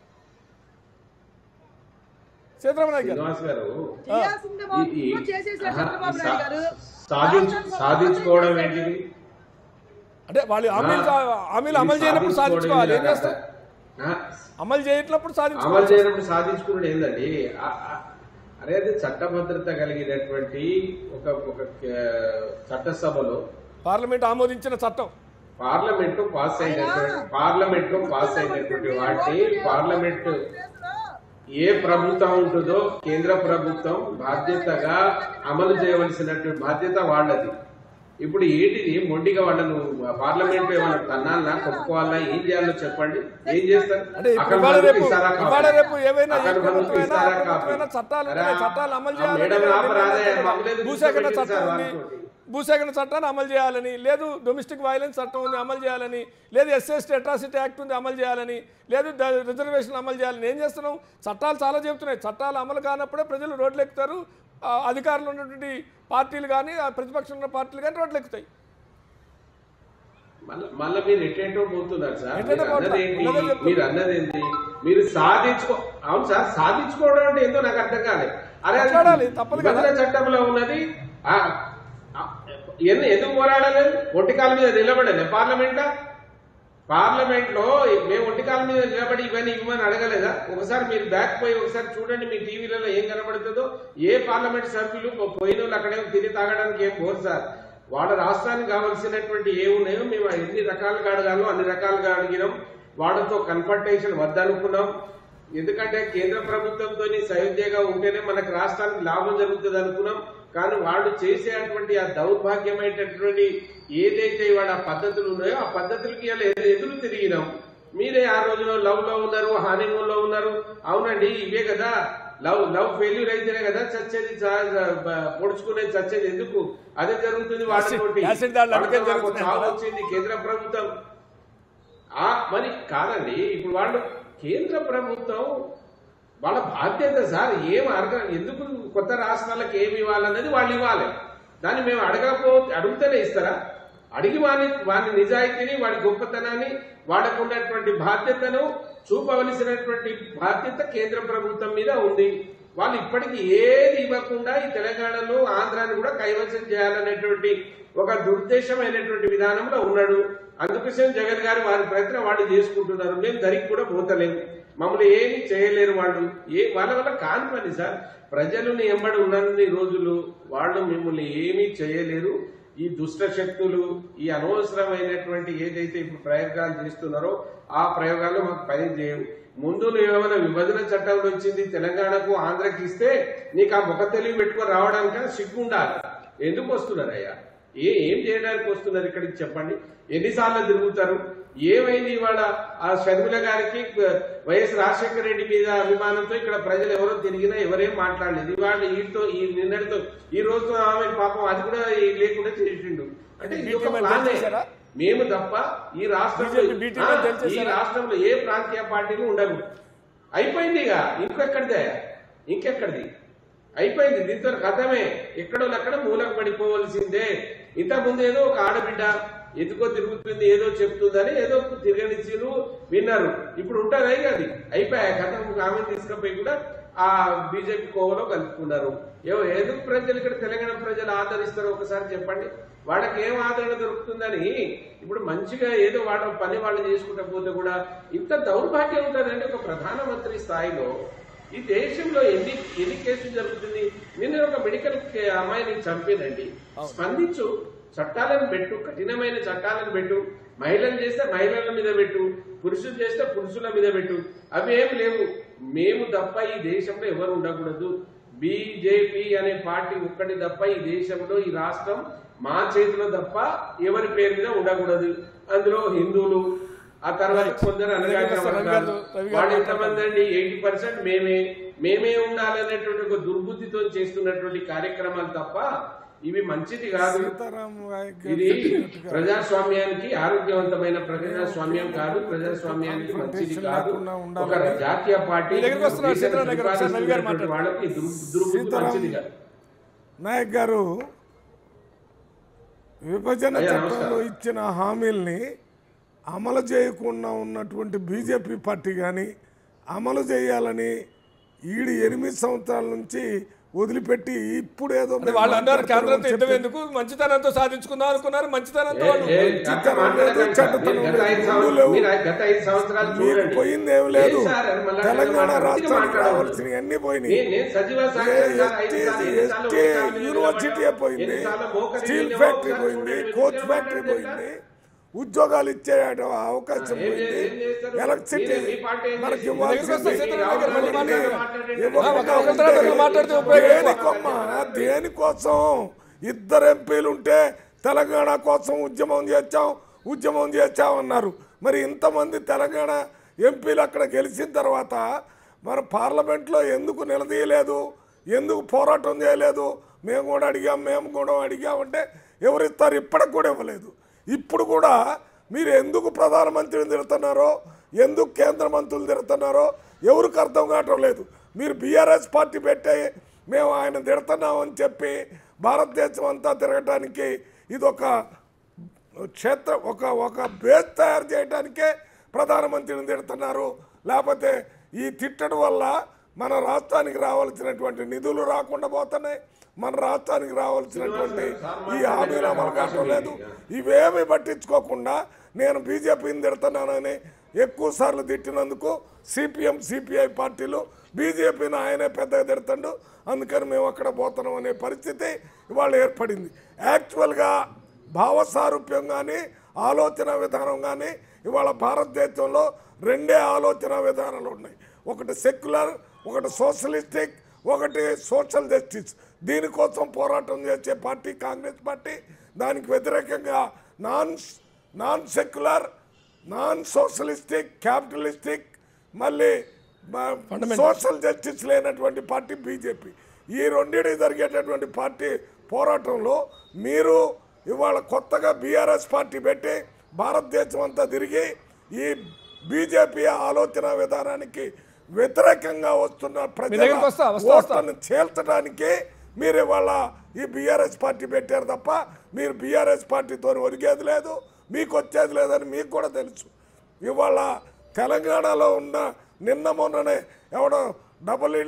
సీతారాం నాయక్ గారు శ్రీనివాస్ గారు చేయాల్సింది ఈ- మొత్తం ఈ- చేసేసారు ఆహా, చంద్రబాబు ఈ నాయుడు సా- గారు సాధించు రాష్ట్రాన్ని సాధించుకోవడం చేశాడు. ఏంటిది అంటే వాళ్ళు హామీలు హామీలు అమలు చేయనప్పుడు సాధించుకోవాలి ఏం చేస్తారు ఆ, అమలు చేయనప్పుడు అమలు సాధించుకోవాలి చేయనప్పుడు సాధించుకున్నాడు ఏందండి ఆ- ఆ- అరే అది చట్టభద్రత కలిగినటువంటి ఒక ఒక కే- చట్టసభలో పార్లమెంట్ ఆమోదించిన చట్టం పార్లమెంట్ పాస్ అయినటువంటి పార్లమెంట్ లో పాస్ అయినటువంటి వాటిని పార్లమెంట్ ఏ ప్రభుత్వం ఉంటుందో కేంద్ర ప్రభుత్వం బాధ్యతగా అమలు చేయవలసినటువంటి బాధ్యత వాళ్ళది ఇప్పుడు ఏంటిది మొండిగా వాళ్ళను పార్లమెంట్ ఏమైనా తన్నాలన్నా కొట్టుకోవాలన్నా ఏం చేయాలో చెప్పండి ఏం చేస్తారు అంటే అక్కడ ఇవాళ మనకు రేపు ఇస్తారా కాపీ? ఇవాళ రేపు ఏవైనా ఏ అక్కడ మనకు ప్రభుత్వమైనా ఆ ఇస్తారా కాపీ? ప్రభుత్వమైనా చట్టాలు అరే, ఉన్నాయి చట్టాలు అమలు ఆ చేయాలని మేడం ఆపరాదే, నిర్ణయం మమ్మల్ని ఎందుకు భూసేకరణ కూర్చోబెట్టి చట్టం ఉంది అనుకోండి. భూసేకరణ చట్టాన్ని అమలు చేయాలని లేదు డొమెస్టిక్ వైలెన్స్ చట్టం ఉంది అమలు చేయాలని లేదు ఎస్ఎస్టీ అట్రాసిటీ యాక్ట్ ఉంది అమలు చేయాలని లేదు ద- రిజర్వేషన్ అమలు చేయాలని ఏం చేస్తున్నాం చట్టాలు చాలా చెబుతున్నాయి చట్టాలు అమలు కానప్పుడే ప్రజలు రోడ్లు ఎక్కుతారు ఆ, అధికారంలో ఉన్నటువంటి పార్టీలు కానీ ఆ ప్రతిపక్షంలో ఉన్న పార్టీలు కానీ రోడ్లు ఎక్కుతాయి మళ్ళా మళ్ళా మీరు ఎటేటో పోతున్నారు సార్ ఎటేటో మీరు పోతున్నా. అన్నది ఏంటి ఉన్నదే చెప్తున్నా. మీరు అన్నది ఏంటి మీరు సాధించుకో అవును సార్ సాధించుకోవడం అంటే ఏందో నాకు అర్థం కాలేదు అరే అది మాట్లాడాలి, తప్పదు కదా. విభజన చట్టంలో ఉన్నది ఆ, ఆ, ఎన్ని ఎందుకు పోరాడలేదు ఒంటికాల మీద నిలబడలే పార్లమెంట్ పార్లమెంట్ లో మేము ఒంటికాల మీద నిలబడి ఇవన్నీ ఇవ్వమని అడగలేదా ఒకసారి మీరు బ్యాక్ పోయి ఒకసారి చూడండి మీ టీవీలలో ఏం కనబడుతుందో ఏ పార్లమెంట్ సభ్యులు పో- పోయిన వాళ్ళు అక్కడే తిని తాగడానికి ఏం పోరు సార్ వాళ్ళ రాష్ట్రానికి కావలసినటువంటి ఏ ఉన్నాయో మేము ఎన్ని రకాలుగా అడగాలో అన్ని రకాలుగా అడిగినాం వాళ్ళతో కన్ఫర్టేషన్ వద్దనుకున్నాం ఎందుకంటే కేంద్ర ప్రభుత్వంతో సయోధ్యగా ఉంటేనే మనకు రాష్ట్రానికి లాభం జరుగుతుంది అనుకున్నాం కానీ వాళ్ళు చేసేటువంటి ఆ దౌర్భాగ్యమైనటువంటి ఏదైతే ఇవాళ ఆ పద్ధతులు ఉన్నాయో ఆ పద్ధతులకి ఇలా ఎదు- ఎదురు తిరిగినాం మీరే ఆ రోజున లవ్ లో ఉన్నారు హనీమూన్ లో ఉన్నారు అవునండి ఇవే కదా లవ్ లవ్ ఫెయిల్యూర్ అయితేనే కదా చచ్చేది చా- బ- పొడుచుకునేది చచ్చేది ఎందుకు అదే జరుగుతుంది వాళ్ళతోటి యాసిడ్ దాడులు అందుకే వాళ్ళతో మాకు జరుగుతున్నాయి చావు కదా. వచ్చింది కేంద్ర ప్రభుత్వం ఆ మరి కాదండి ఇప్పుడు వాళ్ళు కేంద్ర ప్రభుత్వం వాళ్ళ బాధ్యత సార్ ఏం అడగ ఎందుకు కొత్త రాష్ట్రాలకు ఏమి ఇవ్వాలన్నది వాళ్ళు ఇవ్వాలి దాన్ని మేము అడగకపో అడుగుతూనే ఇస్తారా అడిగి వాని వాని నిజాయితీని వాడి గొప్పతనాన్ని వాళ్ళకు ఉన్నటువంటి బాధ్యతను చూపవలసినటువంటి బాధ్యత కేంద్ర ప్రభుత్వం మీద ఉంది వాళ్ళు ఇప్పటికీ ఏది ఇవ్వకుండా ఈ తెలంగాణలో ఆంధ్రాని కూడా కైవసం చేయాలనేటువంటి ఒక దురుద్దేశమైనటువంటి విధానంలో ఉన్నాడు అందుకోసం జగన్ గారు వారి ప్రయత్నం వాళ్ళు చేసుకుంటున్నారు మేము దరికి కూడా పోతలేము మమ్మల్ని ఏమి చేయలేరు వాళ్ళు ఏ వాళ్ళ వల్ల కాని పని సార్ ప్రజలను ఎంబడి ఉన్నన్ని రోజులు వాళ్ళు మిమ్మల్ని ఏమీ చేయలేరు ఈ దుష్ట శక్తులు ఈ అనవసరమైనటువంటి ఏదైతే ఇప్పుడు ప్రయోగాలు చేస్తున్నారో ఆ ప్రయోగాలు మాకు పని చేయవు ముందు నువ్వు ఏమైనా విభజన చట్టంలో వచ్చింది తెలంగాణకు ఆంధ్రకి ఇస్తే నీకు ఆ ముఖ తెలివి పెట్టుకొని రావడానికి సిగ్గు ఉండాలి ఎందుకు వస్తున్నారయ్యా ఏ ఏం చేయడానికి వస్తున్నారు ఇక్కడికి చెప్పండి ఎన్నిసార్లు తిరుగుతారు ఏమైంది ఇవాళ ఆ షర్మిల గారికి వైఎస్ రాజశేఖర రెడ్డి మీద అభిమానంతో ఇక్కడ ప్రజలు ఎవరో తిరిగినా ఎవరేం మాట్లాడలేదు ఇవాళ వీటితో ఈ నిన్నటితో ఈ రోజు ఆమె పాపం అది కూడా ఈ లేకుండా చేసిండు అంటే ఇది ఒక BTM అని ప్లానే. తెలిసేశారా? మేము తప్ప ఈ రాష్ట్రంలో BJP BTM అని ఆ, ఈ తెలిసేశారా? రాష్ట్రంలో ఏ ప్రాంతీయ పార్టీలు ఉండవు అయిపోయింది ఇక ఇంకెక్కడిదే ఇంకెక్కడిది అయిపోయింది దీంతో కథమే ఎక్కడో అక్కడ మూలకు పడిపోవలసిందే ఇంతకుముందు ఏదో ఒక ఆడబిడ్డ ఎందుకో తిరుగుతుంది ఏదో చెప్తుందని ఏదో తిరగనిచ్చిరు విన్నారు ఇప్పుడు ఉంటారు అయి అది అయిపోయా కథ ఆమె తీసుకుపోయి కూడా ఆ బీజేపీ కోవలో కలుపుకున్నారు ఏవో ఏదో ప్రజలు ఇక్కడ తెలంగాణ ప్రజలు ఆదరిస్తారో ఒకసారి చెప్పండి వాళ్ళకి ఏం ఆదరణ దొరుకుతుందని ఇప్పుడు మంచిగా ఏదో వాళ్ళ పని వాళ్ళు చేసుకుంటా పోతే కూడా ఇంత దౌర్భాగ్యం ఉంటుందండి ఒక ప్రధానమంత్రి స్థాయిలో ఈ దేశంలో ఎన్ని ఎన్ని కేసులు జరుగుతుంది నిన్న ఒక మెడికల్ కే- అమ్మాయిని చంపేనండి స్పందించు చట్టాలను పెట్టు కఠినమైన చట్టాలను పెట్టు మహిళలు చేస్తే మహిళల మీద పెట్టు పురుషులు చేస్తే పురుషుల మీద పెట్టు అవి ఏం లేవు మేము తప్ప ఈ దేశంలో ఎవరు ఉండకూడదు బీజేపీ అనే పార్టీ ఒక్కటి తప్ప ఈ దేశంలో ఈ రాష్ట్రం మా చేతిలో తప్ప ఎవరి పేరు మీద ఉండకూడదు అందులో హిందువులు ఆ తర్వాత కొందరు అనగారిన రవి గారు- వర్గాలు రవి గారు వాళ్ళు ఎంతమంది అండి ఎయిటీ పర్సెంట్ మేమే మేమే ఉండాలనేటువంటి ఒక దుర్బుద్ధితో చేస్తున్నటువంటి కార్యక్రమాలు తప్ప ఇవి మంచిది కాదు సీతారాం నాయక్ గారు ఇది చెప్పినట్టుగా ప్రజాస్వామ్యానికి ఆరోగ్యవంతమైన ప్రజాస్వామ్యం కాదు ప్రజాస్వామ్యానికి మంచిది కాదు ఒక జాతీయ పార్టీ మీ దగ్గరికి వస్తున్నారు సీతారాం దగ్గర ఒకసారి రవి గారు మాట్లాడండి. వాళ్ళకి దుర్- దుర్బుద్ధి సీతారాం మంచిది కాదు నాయక్ గారు విభజన అయ్యా, చట్టంలో నమస్కారం. ఇచ్చిన హామీల్ని అమలు చేయకుండా ఉన్నటువంటి బీజేపీ పార్టీ కానీ అమలు చేయాలని ఈడు ఎనిమిది సంవత్సరాల నుంచి వదిలిపెట్టి ఇప్పుడు ఏదో అంటే వాళ్ళు అన్నారు కేంద్రంతో యుద్ధం చెప్పి- ఎందుకు మంచితనంతో సాధించుకుందాం అనుకున్నారు మంచితనంతో వాళ్ళు ఏ- ఏ అట్లా మాట్లాడకండి సార్. మీరు గత ఐదు సంవత్సరాలు మీరు గత ఐదు సంవత్సరాలు మీకు చూడండి పోయింది ఏం లేదు ఏ సార్, మళ్ళా తెలంగాణ మాట్లాడండి. రాష్ట్రానికి మాట్లాడవద్దు. రావాల్సినవి అన్ని పోయినాయి నేను- నేను సజీవ ఏ సాక్ష్యం సార్, ఐదు ఎస్టీ, సార్లు, ఎన్నిసార్లు ఎస్టీ ఓటు కాదు, యూనివర్సిటీ పోయింది ఎన్నిసార్లు మోకరి స్టీల్ విలువ ఫ్యాక్టరీ ఒకసారి పోయింది చూడండి, కోచ్ మీరు ఫ్యాక్టరీ మాట్లాడండి పోయింది ఉద్యోగాలు ఇచ్చే అవకాశం ఏం పోయింది చేస్తారు? ఏం చేస్తారు? ఎలక్ట్రిసిటీ మీరే- మీ పార్టీ ఏం మనకి చేస్తుంది? ఇవ్వాల్సింది దగ్గరికి వస్తే సీతారాం గారు మళ్ళీ మాట్లాడండి. ఇవ్వకుండా ఒక- ఒక తర్వాత ఒకరు మాట్లాడితే ఉపయోగం ఎక్కువ. దేనికమ్మా దేనికోసం ఇద్దరు ఎంపీలు ఉంటే తెలంగాణ కోసం ఉద్యమం చేద్దాం ఉద్యమం చేద్దాం అన్నారు మరి ఇంతమంది తెలంగాణ ఎంపీలు అక్కడ గెలిచిన తర్వాత మన పార్లమెంట్లో ఎందుకు నిలదీయలేదు ఎందుకు పోరాటం చేయలేదు మేము కూడా అడిగాం మేము కూడా అడిగామంటే ఎవరిస్తారు ఇప్పటికి కూడా ఇవ్వలేదు ఇప్పుడు కూడా మీరు ఎందుకు ప్రధానమంత్రిని తిడుతున్నారో ఎందుకు కేంద్ర మంత్రులు తిడుతున్నారో ఎవరికి అర్థం కావటం లేదు మీరు బీఆర్ఎస్ పార్టీ పెట్టే మేము ఆయన తిడుతున్నామని చెప్పి భారతదేశం అంతా తిరగటానికి ఇది ఒక క్షేత్రం ఒక ఒక బేస్ తయారు చేయడానికే ప్రధానమంత్రిని తిడుతున్నారు లేకపోతే ఈ తిట్టడం వల్ల మన రాష్ట్రానికి రావాల్సినటువంటి నిధులు రాకుండా పోతున్నాయి మన రాష్ట్రానికి రావాల్సినటువంటి ఈ హామీలు అమలు కావటం లేదు ఇవేమి పట్టించుకోకుండా నేను బీజేపీని తిడుతున్నానని ఎక్కువ సార్లు తిట్టినందుకు సిపిఎం సిపిఐ పార్టీలు బీజేపీని ఆయనే పెద్దగా తిడుతుండు అందుకని మేము అక్కడ పోతున్నాం అనే పరిస్థితి ఇవాళ ఏర్పడింది యాక్చువల్గా భావసారూప్యం కానీ ఆలోచన విధానం కానీ ఇవాళ భారతదేశంలో రెండే ఆలోచన విధానాలు ఉన్నాయి ఒకటి సెక్యులర్ ఒకటి సోషలిస్టిక్ ఒకటి సోషల్ జస్టిస్ దీనికోసం పోరాటం చేసే పార్టీ కాంగ్రెస్ పార్టీ దానికి వ్యతిరేకంగా non non secular non socialistic capitalistic మళ్ళీ సోషల్ జస్టిస్ లేనటువంటి పార్టీ బీజేపీ ఈ రెండింటి జరిగేటటువంటి పార్టీ పోరాటంలో మీరు ఇవాళ కొత్తగా బీఆర్ఎస్ పార్టీ పెట్టి భారతదేశం అంతా తిరిగి ఈ బీజేపీ ఆలోచన విధానానికి వ్యతిరేకంగా వస్తున్న ప్రజల దగ్గరికి వస్తా, వస్తా, వస్తా. ఓట్లను చేల్చడానికి మీరు ఇవాళ ఈ బీఆర్ఎస్ పార్టీ పెట్టారు తప్ప మీరు బీఆర్ఎస్ పార్టీతో ఒరిగేది లేదు మీకు వచ్చేది లేదని మీకు కూడా తెలుసు ఇవాళ తెలంగాణలో ఉన్న నిన్న మొన్ననే ఎవడో డబుల్ ఇల్లు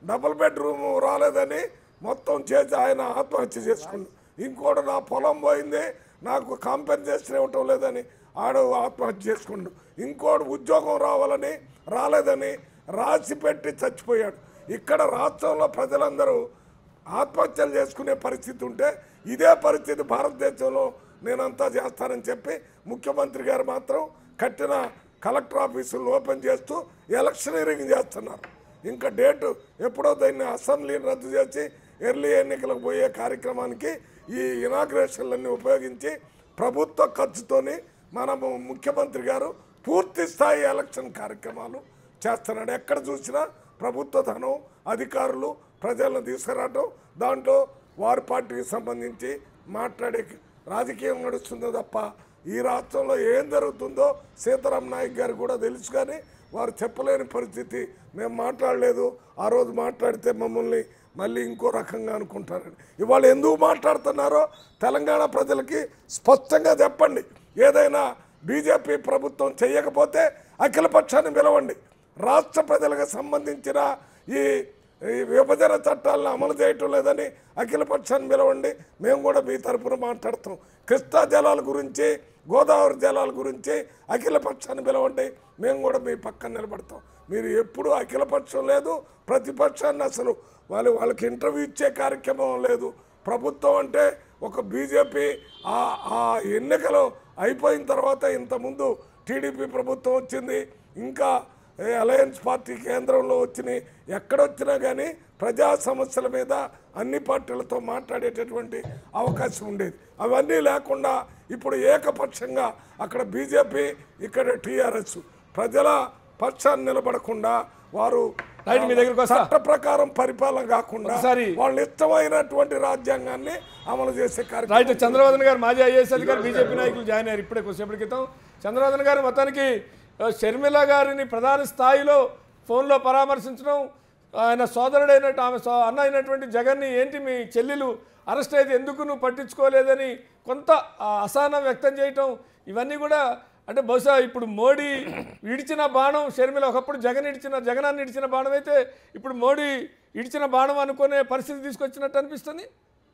డబుల్ బెడ్రూమ్ రాలేదని మొత్తం చేసి ఆయన ఆత్మహత్య చేసుకున్నాడు ఇంకోటి నా పొలం పోయింది నాకు కాంపెన్సేషన్ ఇవ్వటం లేదని ఆడు ఆత్మహత్య చేసుకుండు ఇంకోటి ఉద్యోగం రావాలని రాలేదని రాసి పెట్టి చచ్చిపోయాడు ఇక్కడ రాష్ట్రంలో ప్రజలందరూ ఆత్మహత్యలు చేసుకునే పరిస్థితి ఉంటే ఇదే పరిస్థితి భారతదేశంలో నేనంతా చేస్తానని చెప్పి ముఖ్యమంత్రి గారు మాత్రం కట్టిన కలెక్టర్ ఆఫీసులు ఓపెన్ చేస్తూ ఎలక్షనీరింగ్ చేస్తున్నారు ఇంకా డేటు ఎప్పుడో దాన్ని అసెంబ్లీని రద్దు చేసి ఎర్లీ ఎన్నికలకు పోయే కార్యక్రమానికి ఈ ఇనాగ్రేషన్లన్నీ ఉపయోగించి ప్రభుత్వ ఖర్చుతోని మనము ముఖ్యమంత్రి గారు పూర్తి స్థాయి ఎలక్షన్ కార్యక్రమాలు చేస్తున్నాడు ఎక్కడ చూసినా ప్రభుత్వ ధనం అధికారులు ప్రజలను తీసుకురావడం దాంట్లో వారి పార్టీకి సంబంధించి మాట్లాడే రాజకీయం నడుస్తుందో తప్ప ఈ రాష్ట్రంలో ఏం జరుగుతుందో సీతారాం నాయక్ గారు కూడా తెలుసు కానీ వారు చెప్పలేని పరిస్థితి మేము మాట్లాడలేదు ఆ రోజు మాట్లాడితే మమ్మల్ని మళ్ళీ ఇంకో రకంగా అనుకుంటారని ఇవాళ ఎందుకు మాట్లాడుతున్నారో తెలంగాణ ప్రజలకి స్పష్టంగా చెప్పండి ఏదైనా బీజేపీ ప్రభుత్వం చేయకపోతే అఖిలపక్షాన్ని పిలవండి రాష్ట్ర ప్రజలకు సంబంధించిన ఈ ఈ విభజన చట్టాలను అమలు చేయటం లేదని అఖిలపక్షాన్ని పిలవండి మేము కూడా మీ తరపున మాట్లాడతాం కృష్ణా జలాల గురించి గోదావరి జలాల గురించి అఖిలపక్షాన్ని పిలవండి మేము కూడా మీ పక్కన నిలబడతాం మీరు ఎప్పుడు అఖిలపక్షం లేదు ప్రతిపక్షాన్ని అసలు వాళ్ళు వాళ్ళకి ఇంటర్వ్యూ ఇచ్చే కార్యక్రమం లేదు ప్రభుత్వం అంటే ఒక బీజేపీ ఆ ఆ ఎన్నికలు అయిపోయిన తర్వాత ఇంతకుముందు టీడీపీ ప్రభుత్వం వచ్చింది ఇంకా ఏ అలయన్స్ పార్టీ కేంద్రంలో వచ్చినాయి ఎక్కడొచ్చినా కానీ ప్రజా సమస్యల మీద అన్ని పార్టీలతో మాట్లాడేటటువంటి అవకాశం ఉండేది అవన్నీ లేకుండా ఇప్పుడు ఏకపక్షంగా అక్కడ బీజేపీ ఇక్కడ టీఆర్ఎస్ ప్రజల పక్షాన్ని నిలబడకుండా వారు రైట్, మీ దగ్గరికి వస్తా. చట్ట ప్రకారం పరిపాలన కాకుండా ఒకసారి- వాళ్ళు ఇష్టమైనటువంటి రాజ్యాంగాన్ని అమలు చేసే రైట్ కార్యక్రమం చంద్రబాబు గారు మాజీ ఐఏఎస్ అధికారి బీజేపీ నాయకులు జాయిన్ అయ్యారు ఇప్పుడే కొద్దిసేపటి క్రితం చంద్రబాబు గారు మొత్తానికి ఆ, షర్మిల గారిని ప్రధాన స్థాయిలో ఫోన్లో పరామర్శించడం ఆయన సోదరుడైనట్టు ఆమె సో అన్న అయినటువంటి జగన్ని ఏంటి మీ చెల్లెలు అరెస్ట్ అయితే ఎందుకు నువ్వు పట్టించుకోలేదని కొంత ఆ, అసహనం వ్యక్తం చేయటం ఇవన్నీ కూడా అంటే బహుశా ఇప్పుడు మోడీ ఇడిచిన బాణం షర్మిల ఒకప్పుడు జగన్ ఇడిచిన జగనాన్ని ఇడిచిన బాణం అయితే ఇప్పుడు మోడీ ఇడిచిన బాణం అనుకునే పరిస్థితి తీసుకొచ్చినట్టు అనిపిస్తుంది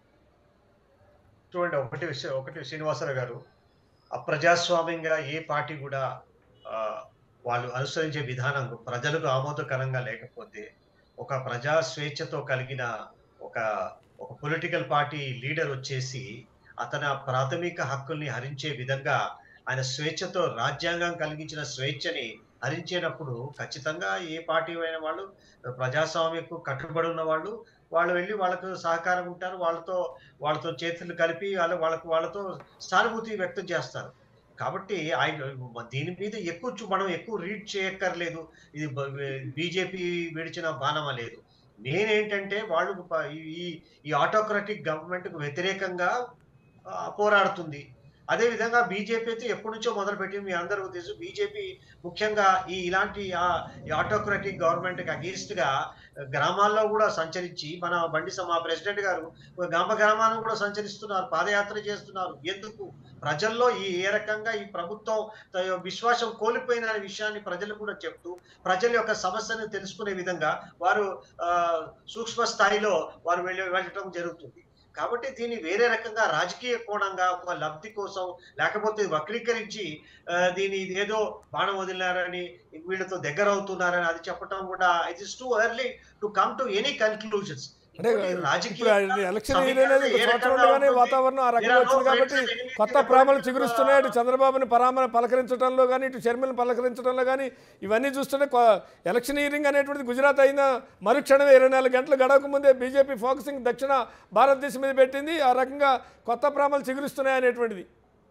చూడండి ఒకటి విషయం ఒకటి శ్రీనివాసరావు గారు అప్రజాస్వామ్యంగా ఏ పార్టీ కూడా ఆ, వాళ్ళు అనుసరించే విధానం ప్రజలకు ఆమోదకరంగా లేకపోతే ఒక ప్రజా స్వేచ్ఛతో కలిగిన ఒక ఒక పొలిటికల్ పార్టీ లీడర్ వచ్చేసి అతని ప్రాథమిక హక్కుల్ని హరించే విధంగా ఆయన స్వేచ్ఛతో రాజ్యాంగం కలిగించిన స్వేచ్ఛని హరించేటప్పుడు ఖచ్చితంగా ఏ పార్టీ అయిన వాళ్ళు ప్రజాస్వామ్యకు కట్టుబడి ఉన్న వాళ్ళు వాళ్ళు వెళ్ళి వాళ్ళకు సహకారం ఉంటారు వాళ్ళతో వాళ్ళతో చేతులు కలిపి వాళ్ళ వాళ్ళకు వాళ్ళతో సానుభూతి వ్యక్తం చేస్తారు కాబట్టి ఆయన దీని మీద ఎక్కువ చూ- మనం ఎక్కువ రీడ్ చేయక్కర్లేదు ఇది బీజేపీ విడిచిన బాణమా లేదు నేనేంటంటే వాళ్ళు ప- ఈ ఈ ఆటోక్రటిక్ గవర్నమెంట్కు వ్యతిరేకంగా ఆ, పోరాడుతుంది అదే విధంగా బీజేపీ అయితే ఎప్పటి నుంచో మొదలుపెట్టి మీ అందరూ తెలుసు బీజేపీ ముఖ్యంగా ఈ ఇలాంటి ఆ, ఈ ఆటోక్రటిక్ గవర్నమెంట్కి అగేన్స్ట్ గా గ్రామాల్లో కూడా సంచరించి మన బండి సమ- మా ప్రెసిడెంట్ గారు గ్రామ గ్రామాలను కూడా సంచరిస్తున్నారు పాదయాత్ర చేస్తున్నారు ఎందుకు ప్రజల్లో ఈ ఏ రకంగా ఈ ప్రభుత్వం త- విశ్వాసం కోల్పోయిన అనే విషయాన్ని ప్రజలు కూడా చెప్తూ ప్రజల యొక్క సమస్యను తెలుసుకునే విధంగా వారు ఆ, సూక్ష్మ స్థాయిలో వారు వెళ్ళి వెళ్ళటం జరుగుతుంది కాబట్టి దీన్ని వేరే రకంగా రాజకీయ కోణంగా ఒక లబ్ధి కోసం లేకపోతే వక్రీకరించి ఆ, దీని ఇది ఏదో బాణం వదిలినారని వీళ్ళతో దగ్గర అవుతున్నారని అది చెప్పడం కూడా it is too early to come to any conclusions అంటే ఇప్పుడు అది ఎలక్షన్ ఇయర్ అనేది ఒక సంవత్సరంలోనే వాతావరణం ఆ రకంగా వచ్చింది కాబట్టి కొత్త ప్రేమలు చిగురుస్తున్నాయి అటు చంద్రబాబుని పరామర పలకరించడంలో కానీ ఇటు షర్మిలను పలకరించడంలో కానీ ఇవన్నీ చూస్తుంటే కొ- ఎలక్షన్ ఇయరింగ్ అనేటువంటిది గుజరాత్ అయిన మరుక్షణమే ఇరవై నాలుగు గంటలు గడవక ముందే బీజేపీ ఫోకసింగ్ దక్షిణ భారతదేశం మీద పెట్టింది ఆ రకంగా కొత్త ప్రేమలు చిగురుస్తున్నాయి అనేటువంటిది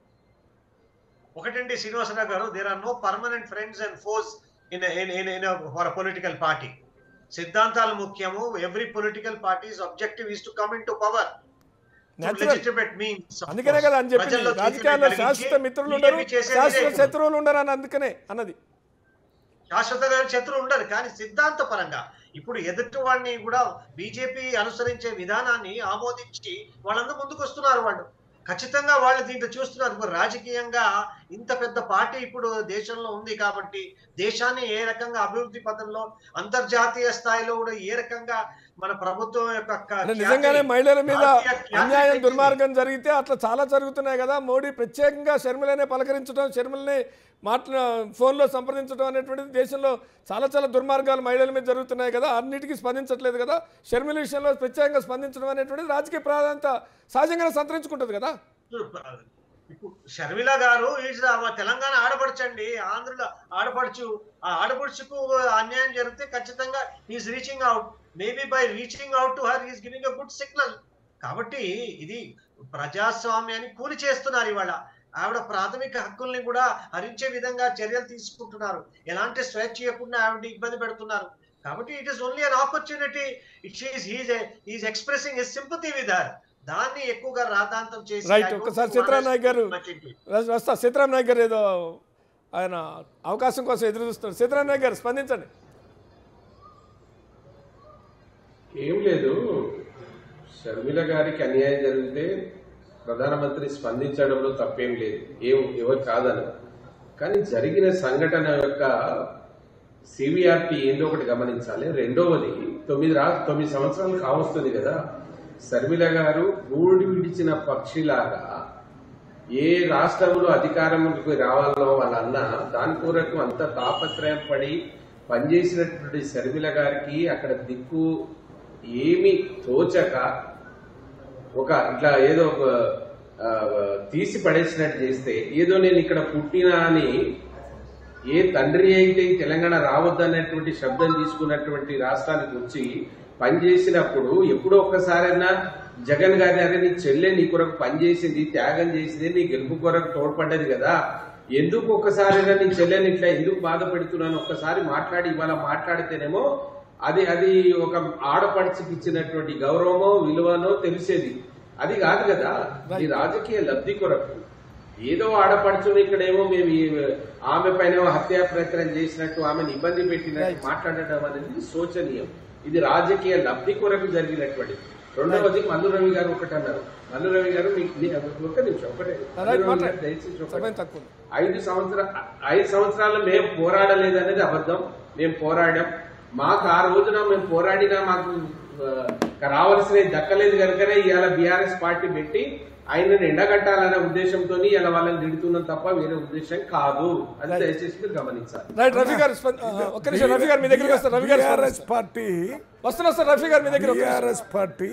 ఒకటండి శ్రీనివాసరావు గారు there are no permanent friends and foes in in in for political party సిద్ధాంతాలు ముఖ్యము every political parties objective is to come in to power Natural. అందుకనే కదా అని చెప్పింది రాజకీయాల్లో శాశ్వత మిత్రులు ఉండరు శాశ్వత శత్రువులు ఉండరు అని అందుకనే అన్నది శాశ్వత శత్రువు ఉండరు కానీ సిద్ధాంత పరంగా ఇప్పుడు ఎదుటి వాడిని కూడా బీజేపీ అనుసరించే విధానాన్ని ఆమోదించి వాళ్ళందరూ ముందుకు వస్తున్నారు వాళ్ళు ఖచ్చితంగా వాళ్ళు దీంట్లో చూస్తున్నారు ఇప్పుడు రాజకీయంగా ఇంత పెద్ద పార్టీ ఇప్పుడు దేశంలో ఉంది కాబట్టి దేశాన్ని ఏ రకంగా అభివృద్ధి పథంలో అంతర్జాతీయ స్థాయిలో కూడా ఏ రకంగా మన ప్రభుత్వం యొక్క క- అంటే ఖ్యాతి- నిజంగానే మహిళల మీద జాతీయ ఖ్యాతి అన్యాయం పెంచింది. దుర్మార్గం జరిగితే అట్లా చాలా జరుగుతున్నాయి కదా మోడీ ప్రత్యేకంగా షర్మిలనే పలకరించడం షర్మిలని మాట్లా ఫోన్లో సంప్రదించడం అనేటువంటిది దేశంలో చాలా చాలా దుర్మార్గాలు మహిళల మీద జరుగుతున్నాయి కదా అన్నిటికీ స్పందించట్లేదు కదా షర్మిల విషయంలో ప్రత్యేకంగా స్పందించడం అనేటువంటిది రాజకీయ ప్రాధాన్యత సహజంగానే సంతరించుకుంటుంది కదా ఇప్పుడు షర్మిల గారు ఈజ్ ఆ తెలంగాణ ఆడపడుచండి ఆంధ్రలో ఆడపడుచు ఆ ఆడపడుచుకు అన్యాయం జరిగితే ఖచ్చితంగా is reaching out maybe by reaching out to her is giving a good signal కాబట్టి ఇది ప్రజాస్వామ్యాన్ని కూలి చేస్తున్నారు ఇవాళ ఆవిడ ప్రాథమిక హక్కుల్ని కూడా హరించే విధంగా చర్యలు తీసుకుంటున్నారు ఎలాంటి స్వేచ్ఛ ఇవ్వకుండా ఆవిడ ఇబ్బంది పెడుతున్నారు కాబట్టి it is only an opportunity it is he's he's expressing his sympathy with her దాన్ని ఎక్కువగా రాద్ధాంతం చేసి Right. I don't ఒక్కసారి want Chitra us Naik to గారు much into it. వస్- వస్తా సీతారాం నాయక్ గారు ఏదో ఆయన అవకాశం కోసం ఎదురు చూస్తున్నారు సీతారాం నాయక్ గారు స్పందించండి ఏం లేదు షర్మిల గారికి అన్యాయం జరిగితే ప్రధానమంత్రి స్పందించడంలో తప్పేం లేదు ఏం ఎవరు కాదని కానీ జరిగిన సంఘటన యొక్క సివిఆర్టీ ఏందో ఒకటి గమనించాలి రెండవది తొమ్మిది రా తొమ్మిది సంవత్సరాలు కావస్తుంది కదా షర్మిల గారు గూడి విడిచిన పక్షిలాగా ఏ రాష్ట్రంలో అధికారంలోకి రావాలో వాళ్ళ అన్న దాని కొరకు అంత తాపత్రయం పడి పనిచేసినటువంటి షర్మిల గారికి అక్కడ దిక్కు ఏమి తోచక ఒక ఇట్లా ఏదో ఒక, ఆ, తీసి పడేసినట్టు చేస్తే ఏదో నేను ఇక్కడ పుట్టినా అని ఏ తండ్రి అయితే ఈ తెలంగాణ రావద్దన్నటువంటి శబ్దం తీసుకున్నటువంటి రాష్ట్రానికి వచ్చి పనిచేసినప్పుడు ఎప్పుడో ఒక్కసారైనా జగన్ గారి అరే నీ చెల్లె నీ కొరకు పనిచేసింది త్యాగం చేసింది నీ గెలుపు కొరకు తోడ్పడ్డది కదా ఎందుకు ఒక్కసారైనా నీ చెల్లెని ఇట్లా ఎందుకు బాధ పెడుతున్నాను ఒక్కసారి మాట్లాడి ఇవాళ మాట్లాడితేనేమో అది అది ఒక ఆడపడిచికి ఇచ్చినటువంటి గౌరవమో విలువనో తెలిసేది అది కాదు కదా ఈ రాజకీయ లబ్ధి కొరకు ఏదో ఆడపడుచుని ఇక్కడేమో మేము ఈ ఆమె పైన హత్యా ప్రయత్నం చేసినట్టు ఆమెను ఇబ్బంది పెట్టినట్టు మాట్లాడడం అనేది శోచనీయం ఇది రాజకీయ లబ్ధి కొరకు జరిగినటువంటి రెండవది మల్లు రవి గారు ఒకటి అన్నారు మల్లు రవి గారు మీకు నీ- ఒక్క నిమిషం ఒకటే మల్లు రవి గారు మాట్లాడండి. దయచేసి ఒకటి. సమయం తక్కువ ఉంది. ఐదు సంవత్సర ఐదు సంవత్సరాలు మేము పోరాడలేదు అనేది అబద్ధం మేము పోరాడాం మాకు ఆ రోజున మేము పోరాడినా మాకు ఆ, రావాల్సినవి దక్కలేదు కనుకనే ఇవాళ బీఆర్ఎస్ పార్టీ పెట్టి ఆయనను ఎండగట్టాలనే ఉద్దేశంతో ఇలా వాళ్ళని తిడుతున్నాం తప్ప వేరే ఉద్దేశం కాదు అది దయచేసి మీరు గమనించాలి రైట్ రఫీ గారు స్పంద- ఆ, ఒక్క నిమిషం రఫీ గారు మీ దగ్గరికి వస్తారు రఫీ గారు బీఆర్ఎస్ స్పందిస్తారు. పార్టీ వస్తున్నా సార్ రఫీ గారు మీ దగ్గర ఒక్క నిమిషం. బీఆర్ఎస్ పార్టీ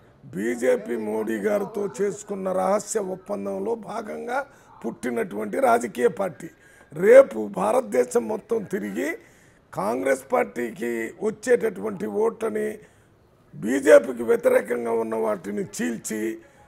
బీజేపీ మోడీ గారితో చేసుకున్న రహస్య ఒప్పందంలో భాగంగా పుట్టినటువంటి రాజకీయ పార్టీ రేపు భారతదేశం మొత్తం తిరిగి కాంగ్రెస్ పార్టీకి వచ్చేటటువంటి ఓట్లని బీజేపీకి వ్యతిరేకంగా ఉన్న వాటిని చీల్చి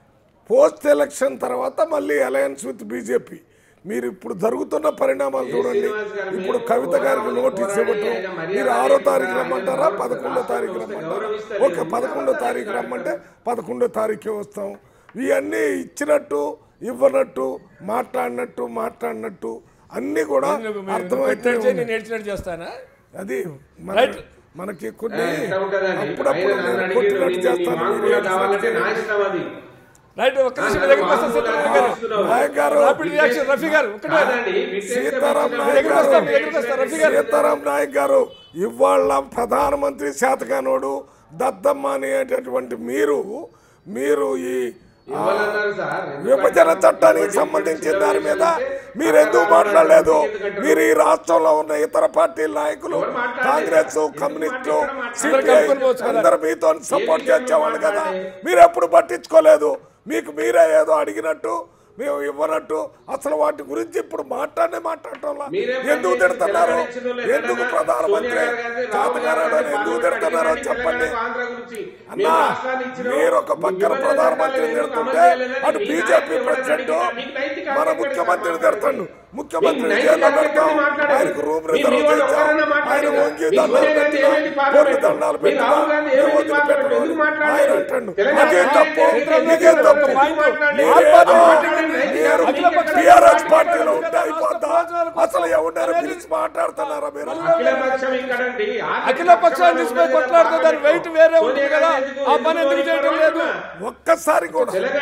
పోస్ట్ ఎలక్షన్ తర్వాత మళ్ళీ అలయన్స్ విత్ బీజేపీ మీరు ఇప్పుడు జరుగుతున్న పరిణామాలు చూడండి శ్రీనివాస్ గారు, ఇప్పుడు మేము కవిత గారికి పోరాడి, నోటీస్ పోరాడి ఇవ్వటం ఆయన మర్యాద మీరు ఆరో తారీఖు ఆయన రమ్మంటారా గౌరవిస్తారు. పదకొండో తారీఖు రాష్ట్రం వస్తే రమ్మంటారా గౌరవిస్తారు. ఓకే పదకొండో తారీఖు రమ్మంటే పదకొండో తారీఖే వస్తాం ఇవన్నీ ఇచ్చినట్టు ఇవ్వనట్టు మాట్లాడినట్టు మాట్లాడినట్టు అన్నీ కూడా నేను మీరు అర్థమైతే కొట్టినట్టు చేయి, నేను ఏడ్చినట్టు చేస్తానా అది మన Right. మనకి కొన్ని ఎట్లా ఉంటుందండి అప్పుడప్పుడు ఆయన నన్ను నేను అడిగిండు, కొట్టినట్టు నీ- నీ చేస్తాను మాకు మీరు కూడా ఏడ్చినట్టు కావాలంటే నా చేయండి. ఇష్టం అది రైట్ ఒక్క నిమిషం మీ దగ్గరికి వస్తాను సీతారాం గారు నాయక్ గారు రాపిడ్ రియాక్షన్ రఫీ గారు ఒకటే కాదండి, విట్టేస్తే సీతారాం వచ్చిన నాయక్ దగ్గరికి గారు వస్తాం, మీ దగ్గరికి వస్తాం, రఫీ గారు. సీతారాం నాయక్ గారు ఇవాళ ప్రధానమంత్రి శాతకానోడు దద్దమ్మ అనేటటువంటి మీరు మీరు ఈ ఇవ్వాలన్నారు సార్ విభజన చట్టానికి సంబంధించిన దాని మీద మీరు ఎందుకు మాట్లాడలేదు మీరు ఈ రాష్ట్రంలో ఉన్న ఇతర పార్టీల నాయకులు ఎవరు మాట్లాడలేదు? కాంగ్రెస్ ఎందుకు కమ్యూనిస్టు మాట్లాడలేదు? సిపిఐ కలుపుకొని పోవచ్చు కదా. అందరు మీతో సపోర్ట్ ఏ విషయంలో చేసేవాళ్ళు కదా మాట్లాడలేదు? మీరు ఎప్పుడు పట్టించుకోలేదు మీకు మీరే ఏదో అడిగినట్టు మేము ఇవ్వనట్టు అసలు వాటి గురించి ఇప్పుడు మాట్లాడే మాట్లాడటంలా మీరే ఎందుకు పనిచేసి తిడుతున్నారు తెలంగాణ ఇచ్చిన వాళ్ళు ఎందుకు ఎక్కడన్నా ప్రధానమంత్రి సోనియా గాంధీ, రాహుల్ చేతగారాడు గాంధీ, ఎందుకు వాళ్ళు తిడుతున్నారో అడిగిన చెప్పండి తెలంగాణ ఆంధ్ర గురించి అన్నా మేము రాష్ట్రాన్ని ఇచ్చినాం. మీరు ఒక మీ పక్కన విభజన ప్రధానమంత్రి చట్టాలు ఎందుకు తిడుతుంటే అమలు చేయలేదని అటు మీ బీజేపీ నాయకులు ఎవరైనా ప్రెసిడెంట్ అడిగినా మీకు నైతిక మన హక్కు ఎక్కడ ముఖ్యమంత్రిని సార్ తిడతాడు ముఖ్యమంత్రి మీ జైల్లో నైతిక పెడతాం హక్కు మాట్లాడండి. ఆయనకు రూమ్ మీ- మీ రిజర్వ్ వాళ్ళు చేస్తాం ఎవరైనా ఆయన మాట్లాడండి. వంగి మీ దండాలు సోనియా గాంధీ పెట్టినా ఏమైంది కోటి పార్లమెంట్? దండాలు మీ పెట్టినా రాహుల్ గాంధీ మేము ఏమైంది పార్లమెంట్? వదిలిపెట్టడం ఎందుకు మాట్లాడలేదు? ఆయన అంటాడు తెలంగాణ నీకేం తప్పు తెలంగాణ నీకేం తప్పు ఎందుకు మాట్లాడలేదు? మీరేదో మాట్లాడండి. మీరు అఖిల పక్ష టీఆర్ఎస్ పార్టీలో ఉంటే అయిపోద్దా అసలు ఎవరినైనా పిలిచి మాట్లాడుతున్నారా మీరు అఖిల పక్షం ఇక్కడండి అఖిల పక్షాన్ని తీసుకుపోయి కొట్లాడితే దాని వెయిట్ వేరే ఉంటుంది కదా ఆ పని ఎందుకు చేయటం లేదు ఒక్కసారి కూడా తెలంగాణ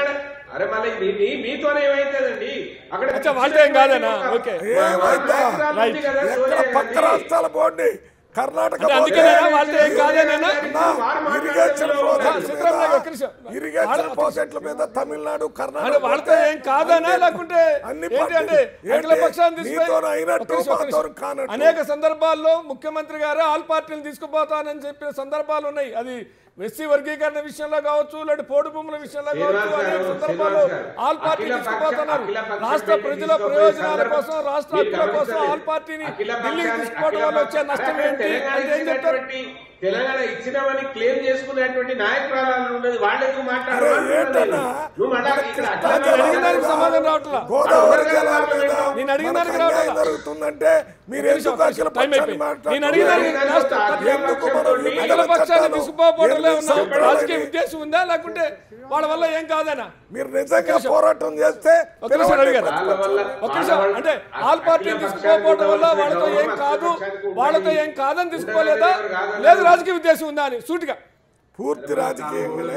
అరే మళ్ళీ మీ- మీ మీతోనే ఏమైతుందండి అక్కడ అచ్చా, వాళ్ళతో ఏం కాదేనా? ఓకే. ఏమైందా? ఉంది కదా, ఎక్కడ సోనియా పక్క గాంధీ. రాష్ట్రాల పోండి కర్ణాటక అంటే పోతే అందుకేనా వాళ్ళతో ఏం కాదేనా అన్నా, ఇరిగేషన్ ప్రాజెక్టుల సిద్ధరామయ్య ఒక్క నిమిషం. మీద ఇరిగేషన్ ప్రాజెక్టుల మీద తమిళనాడు అంటే కర్ణాటక వాళ్ళతో ఏం కాదనా లేకుంటే అన్ని ఏంటి పార్టీలు. అంటే ఏంటి? అఖిల పక్షాన్ని తీసుకుపోయి- మీతోన అయినట్టు, ఒక్క నిమిషం, ఒక్క నిమిషం. మాతోన కానట్టు. అనేక సందర్భాల్లో ముఖ్యమంత్రి గారు ఆల్ పార్టీలు తీసుకుపోతానని చెప్పిన సందర్భాలు ఉన్నాయి అది ఎస్సీ వర్గీకరణ విషయంలో కావచ్చు లేదా పోడు భూముల విషయంలో కావచ్చు శ్రీనివాస్ అనేక గారు, సందర్భాల్లో శ్రీనివాస్ గారు, ఆల్ పార్టీ అఖిల పక్ష- తీసుకుపోతున్నారు అఖిల పక్ష రాష్ట్ర మీటింగ్ ప్రజల తీసుకుపోయే ప్రయోజనాల సందర్భం- కోసం రాష్ట్ర మీరు హక్కుల కోసం గమనించాలి. ఆల్ పార్టీని అఖిల ఢిల్లీకి పక్షాన్ని- తీసుకోవడం వల్ల వచ్చే అఖిల నష్టం పక్ష- ఏంటి తెలంగాణ అంటే ఏం చెప్తారు ఇచ్చినటువంటి- తెలంగాణ ఇచ్చినామని క్లెయిమ్ చేసుకునేటువంటి నాయకురాలు ఉన్నది వాళ్ళు ఎందుకు అరే మాట్లాడారు ఏంటన్నా నువ్వు మాట్లాడు ఇక్కడ కృష్ణా అఖిల నేను జలాల అడిగిన దానికి మీద, సమాధానం రావట్లా. గోదావరి జలాల మీద నేను అడిగిన మనకు దానికి రావట్లా. అన్యాయం జరుగుతుందంటే మీరు ఒక్క నిమిషం, ఎందుకు ఒక్క అఖిల నిమిషం, టైం పక్షాన్ని అయిపోయింది. నేను అడిగిన దానికి మాట్లాడుతున్నారు? లాస్ట్ ఎందుకు మనం విభజన అఖిల పక్షాన్ని చట్టాలు తీసుకుపోవడంలో ఉన్న ఎన్ని రాజకీయ సంవత్సరాలు ఉద్దేశం ఉందా లేకుంటే వాళ్ళ వల్ల ఏం కాదనా మీరు నిజంగా పోరాటం చేస్తే ఒక్క నిమిషం పిలవండి అడిగారు. వాళ్ళ వల్ల ఒక్క నిమిషం అంటే ఆల్ పార్టీ తీసుకుపోవడం వల్ల వాళ్ళతో ఏం కాదు వాళ్ళతో ఏం కాదని తీసుకోలేదా లేదు రాజకీయ ఉద్దేశం ఉందా అని సూటిగా పూర్తి రాజకీయంగానే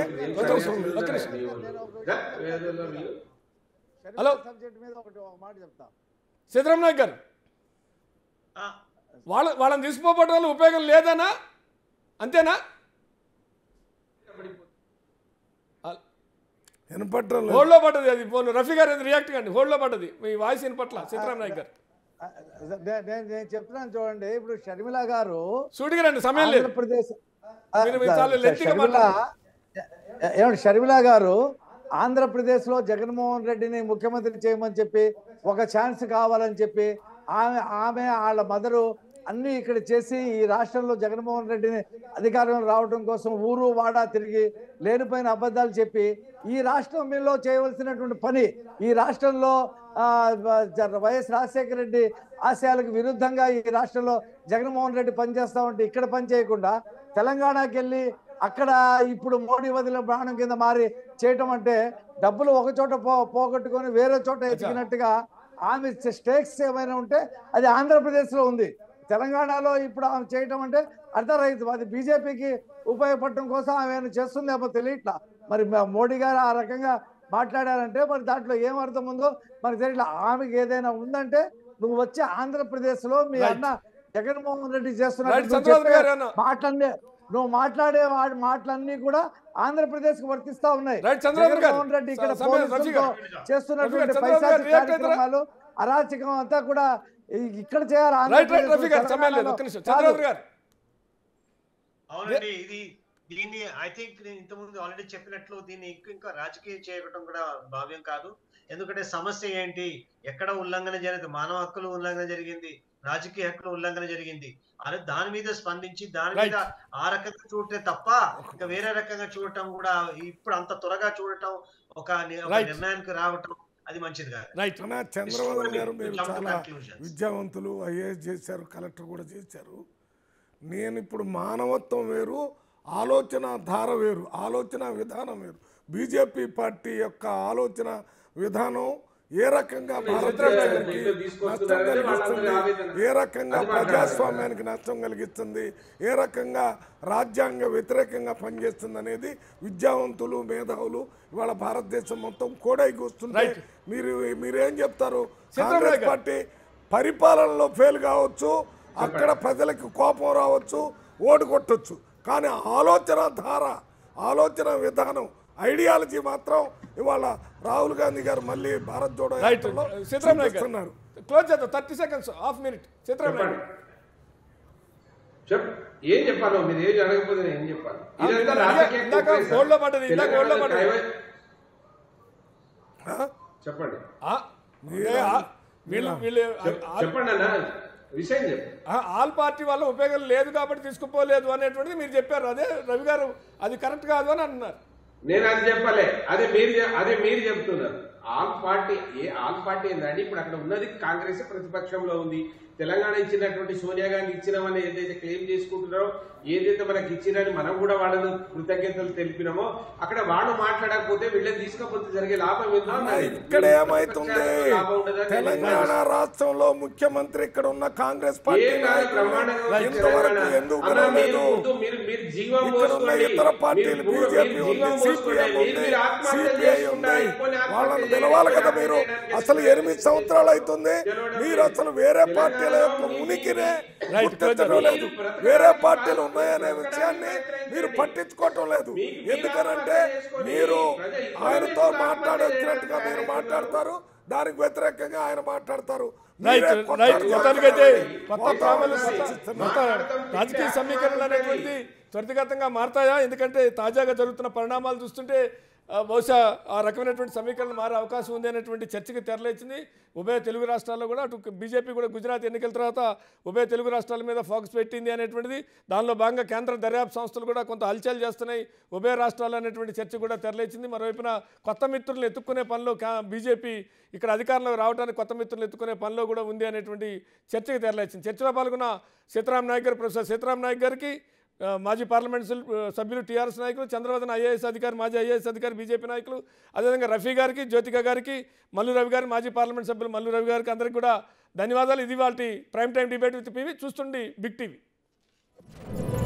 హలో. సబ్జెక్ట్ మీద ఒకటి ఒక మాట చెప్తా సీతారాం నాయక్ గారు ఆ, వాళ్ళ వాళ్ళని తీసుకుపోవడం వల్ల ఉపయోగం లేదనా అంతేనా వినపట్టం లేదు. హోల్డ్లో పడ్డది అది ఫోన్ రఫీ గారు అది రియాక్ట్ కండి హోల్డ్లో పడ్డది మీ వాయిస్ వినపట్ల సీతారాం నాయక్ గారు ఆ, నే- నేను నేను చెప్తున్నాను చూడండి ఇప్పుడు షర్మిల గారు సూటిగా రండి సమయం లేదు ఆంధ్రప్రదేశ్ మీరు- మీరు చాలా lengthy గా షర్మిల ఏమండి షర్మిల గారు ఆంధ్రప్రదేశ్లో జగన్మోహన్ రెడ్డిని ముఖ్యమంత్రి చేయమని చెప్పి ఒక ఛాన్స్ కావాలని చెప్పి ఆమె ఆమె వాళ్ళ మదరు అన్ని ఇక్కడ చేసి ఈ రాష్ట్రంలో జగన్మోహన్ రెడ్డిని అధికారంలో రావడం కోసం ఊరు వాడా తిరిగి లేనిపోయిన అబద్ధాలు చెప్పి ఈ రాష్ట్రంలో చేయవలసినటువంటి పని ఈ రాష్ట్రంలో ఆ, జ- వైఎస్ రాజశేఖర రెడ్డి ఆశయాలకు విరుద్ధంగా ఈ రాష్ట్రంలో జగన్మోహన్ రెడ్డి పనిచేస్తా ఉంటే ఇక్కడ పని చేయకుండా తెలంగాణకి వెళ్ళి అక్కడ ఇప్పుడు మోడీ వదిలిన ప్రాణం కింద మారి చేయటం అంటే డబ్బులు ఒక చోట పో పోగొట్టుకొని వేరే చోట ఎతికినట్టుగా ఆమె స్టేక్స్ ఏమైనా ఉంటే అది ఆంధ్రప్రదేశ్లో ఉంది తెలంగాణలో ఇప్పుడు ఆమె చేయటం అంటే అర్థరహితం అది బీజేపీకి ఉపయోగపడటం కోసం ఆమె ఏమైనా చేస్తుందేమో తెలియట్లా మరి మ- మోడీ గారు ఆ రకంగా మాట్లాడారంటే మరి దాంట్లో ఏం అర్థం ఉందో మనకు తెలియట్లా ఆమెకి ఏదైనా ఉందంటే నువ్వు వచ్చి ఆంధ్రప్రదేశ్లో మీ Right. అన్న జగన్మోహన్ రెడ్డి Right, చేస్తున్న చంద్రబాబు గారు అన్న. మాటలన్నీ నువ్వు మాట్లాడే వా- మాటలన్నీ కూడా ఈ- కు వర్తిస్తా ఉన్నాయి Right, చంద్రబాబు గారు. జగన్మోహన్ రెడ్డి ఇక్కడ స- సమయం, రఫీ పోలీసులతో గారు. రఫీ చేస్తున్నటువంటి గారు, చంద్రబాబు గారు పైశాచిక react అవుతారా? కార్యక్రమాలు అరాచకం అంతా కూడా ఈ- ఇక్కడ చేయాలి రైట్ రైట్ ఆంధ్రప్రదేశ్లో, రఫీ గారు సమయం లేదు తెలంగాణలో ఒక్క నిమిషం కాదు. చంద్రబాబు గారు అవునండి ఇది దీన్ని ఐ థింక్ నేను ఇంతకుముందు ఆల్రెడీ చెప్పినట్లు దీన్ని ఇంకా ఇంకా రాజకీయం చేయడం కూడా భావ్యం కాదు ఎందుకంటే సమస్య ఏంటి ఎక్కడ ఉల్లంఘన జరిగింది మానవ హక్కులు ఉల్లంఘన జరిగింది రాజకీయ హక్కుల ఉల్లంఘన జరిగింది అదే దాని మీద స్పందించి దాని మీద ఆ రకంగా చూడటే తప్ప ఇంకా వేరే రకంగా చూడటం కూడా ఇప్పుడు అంత త్వరగా చూడటం ఒక ని- ఒక Right. నిర్ణయానికి రావటం అది మంచిది కాదు రైట్ మన చంద్రబాబు గారు మీరు Jump to చాలా conclusions. విద్యావంతులు ఐఏఎస్ చేశారు కలెక్టర్ కూడా చేశారు నేను ఇప్పుడు మానవత్వం వేరు ఆలోచన ధార వేరు ఆలోచన విధానం వేరు బీజేపీ పార్టీ యొక్క ఆలోచన విధానం ఏ రకంగా భారతదేశానికి నష్టం కలిగిస్తుంది ఏ రకంగా ప్రజాస్వామ్యానికి నష్టం కలిగిస్తుంది ఏ రకంగా రాజ్యాంగ వ్యతిరేకంగా పనిచేస్తుంది అనేది విద్యావంతులు మేధావులు ఇవాళ భారతదేశం మొత్తం కోడైకి వస్తుంటే Right. మీరు మీరేం చెప్తారు చంద్రబాబు కాంగ్రెస్ గారు. పార్టీ పరిపాలనలో ఫెయిల్ కావచ్చు అక్కడ ప్రజలకు కోపం రావచ్చు ఓటు కొట్టొచ్చు కానీ ఆలోచన ధార ఆలోచన విధానం ఐడియాలజీ మాత్రం ఇవాళ రాహుల్ గాంధీ గారు మళ్ళీ భారత్ జోడో రైట్ యాత్రలో సీతారాం నాయక్ గారు చూపిస్తున్నారు క్లోజ్ చేద్దాం thirty seconds half minute Sitaram Naik గారు. చెప్ ఏం చెప్పాలో మీరు ఏం అడగకపోతే నేను ఏం చెప్పాలి ఆ, ఇదంతా ఇందాక- రాజకీయ ఇందాక కుట్రే సార్. హోల్డ్లో పడ్డది, ఇందాక తెలంగాణ హోల్డ్లో పడ్డది. డ్రైవర్- ఆ? చెప్పండి ఆ, అంటే ఆ- వీళ్ళు వీళ్ళు చెప్- ఆ- చెప్పండి అన్న విషయం చెప్పు ఆ, ఆల్ పార్టీ వల్ల ఉపయోగం లేదు కాబట్టి తీసుకుపోలేదు అనేటువంటిది మీరు చెప్పారు అదే రవి గారు అది కరెక్ట్ కాదు అని అన్నారు నేను అది చెప్పలే అదే మీరు చె- అదే మీరు చెప్తున్నారు ఆల్ పార్టీ ఏ ఆల్ పార్టీ ఏంటంటే ఇప్పుడు అక్కడ ఉన్నది కాంగ్రెస్ ప్రతిపక్షంలో ఉంది తెలంగాణ ఇచ్చినటువంటి సోనియా గాంధీ ఇచ్చినామని ఏదైతే క్లెయిమ్ చేసుకుంటున్నారో ఏదైతే మనకి ఇచ్చినని మనం కూడా వాళ్ళను కృతజ్ఞతలు తెలిపినామో అక్కడ వాళ్ళు మాట్లాడకపోతే వీళ్ళని తీసుకపోతే జరిగే లాభం ఏందో అన్న, మరి ఇక్కడ ఏమైతుంది లాభం ఉండదని నేను తెలంగాణ రాష్ట్రంలో ముఖ్యమంత్రి ఇక్కడ ఉన్న కాంగ్రెస్ పార్టీ ఏం కాదు, నాయకులు బ్రహ్మాండంగా ఉంది ఇంతవరకు తెలంగాణ. ఎందుకు అన్న, మీరు పిలవలేదు? ముందు మీరు మీరు జీవం ఇక్కడ ఉన్న పోసుకోండి. ఇతర మీరు పార్టీలు పూర్వ- బీజేపీ మీరు ఉంది జీవం పోసుకోండి. సిపిఎం మీరు ఉంది మీరు ఆత్మహత్య సిపిఐ చేసుకుంటా, ఉంది ఇంకొని ఆత్మహత్య వాళ్ళని చేసుకుంటా, పిలవాలి కదా మీరు ఆత్మహత్య అసలు చేయడానికి ఎనిమిది సంవత్సరాలు అవుతుంది గెలవడం మీరు లేదు. అసలు వేరే తెలంగాణ పార్టీల యొక్క మీ- ఉనికినే రైట్, గుర్తించడం క్లోజ్ లేదు చేయండి. వేరే పార్టీలు ఉన్నాయనే విషయాన్ని మీరు పట్టించుకోవటం లేదు మీకు మీరు ఎందుకనంటే ఆత్మహత్య చేసుకోండి. మీరు ప్రజలు ఇప్పుడు ఆయనతో ఆత్మహత్య మాట్లాడొచ్చినట్టుగా చేయడానికి మీరు ఆయన మాట్లాడతారు దానికి వ్యతిరేకంగా ఆయన మాట్లాడతారు రైట్ మీరే రైట్ కొట్లాడుతున్నారు. మొత్తానికైతే కొత్త వాతావరణం ప్రాములు కొత్త సృష్టిస్తున్నారు. కొత్త రాజకీయ సమీకరణలు అనేటువంటిది త్వరితగతంగా మారతాయా ఎందుకంటే తాజాగా జరుగుతున్న పరిణామాలు చూస్తుంటే ఆ, బహుశా ఆ రకమైనటువంటి సమీకరణలు మారే అవకాశం ఉంది అనేటువంటి చర్చకి తెరలేచింది ఉభయ తెలుగు రాష్ట్రాల్లో కూడా అటు బీజేపీ కూడా గుజరాత్ ఎన్నికల తర్వాత ఉభయ తెలుగు రాష్ట్రాల మీద ఫోకస్ పెట్టింది అనేటువంటిది దానిలో భాగంగా కేంద్ర దర్యాప్తు సంస్థలు కూడా కొంత హల్చల్ చేస్తున్నాయి ఉభయ రాష్ట్రాలు అనేటువంటి చర్చ కూడా తెరలేచింది మరోవైపున కొత్త మిత్రులను ఎత్తుక్కునే పనిలో కా- బీజేపీ ఇక్కడ అధికారంలోకి రావడానికి కొత్త మిత్రులను ఎత్తుకునే పనిలో కూడా ఉంది అనేటువంటి చర్చకు తెరలేచింది చర్చలో పాల్గొన్న సీతారాం నాయక్ గారు ప్రొఫెసర్ సీతారాం నాయక్ గారికి ఆ, మాజీ పార్లమెంట్ సభ్యులు- సభ్యులు టీఆర్ఎస్ నాయకులు చంద్రబాబు ఐఏఎస్ అధికారి మాజీ ఐఏఎస్ అధికారి బీజేపీ నాయకులు అదేవిధంగా రఫీ గారికి జ్యోతిక గారికి మల్లు రవి గారి మాజీ పార్లమెంట్ సభ్యులు మల్లు రవి గారికి అందరికీ కూడా ధన్యవాదాలు ఇది వాళ్ళ prime time debate with PV చూస్తుండి బిగ్ టీవీ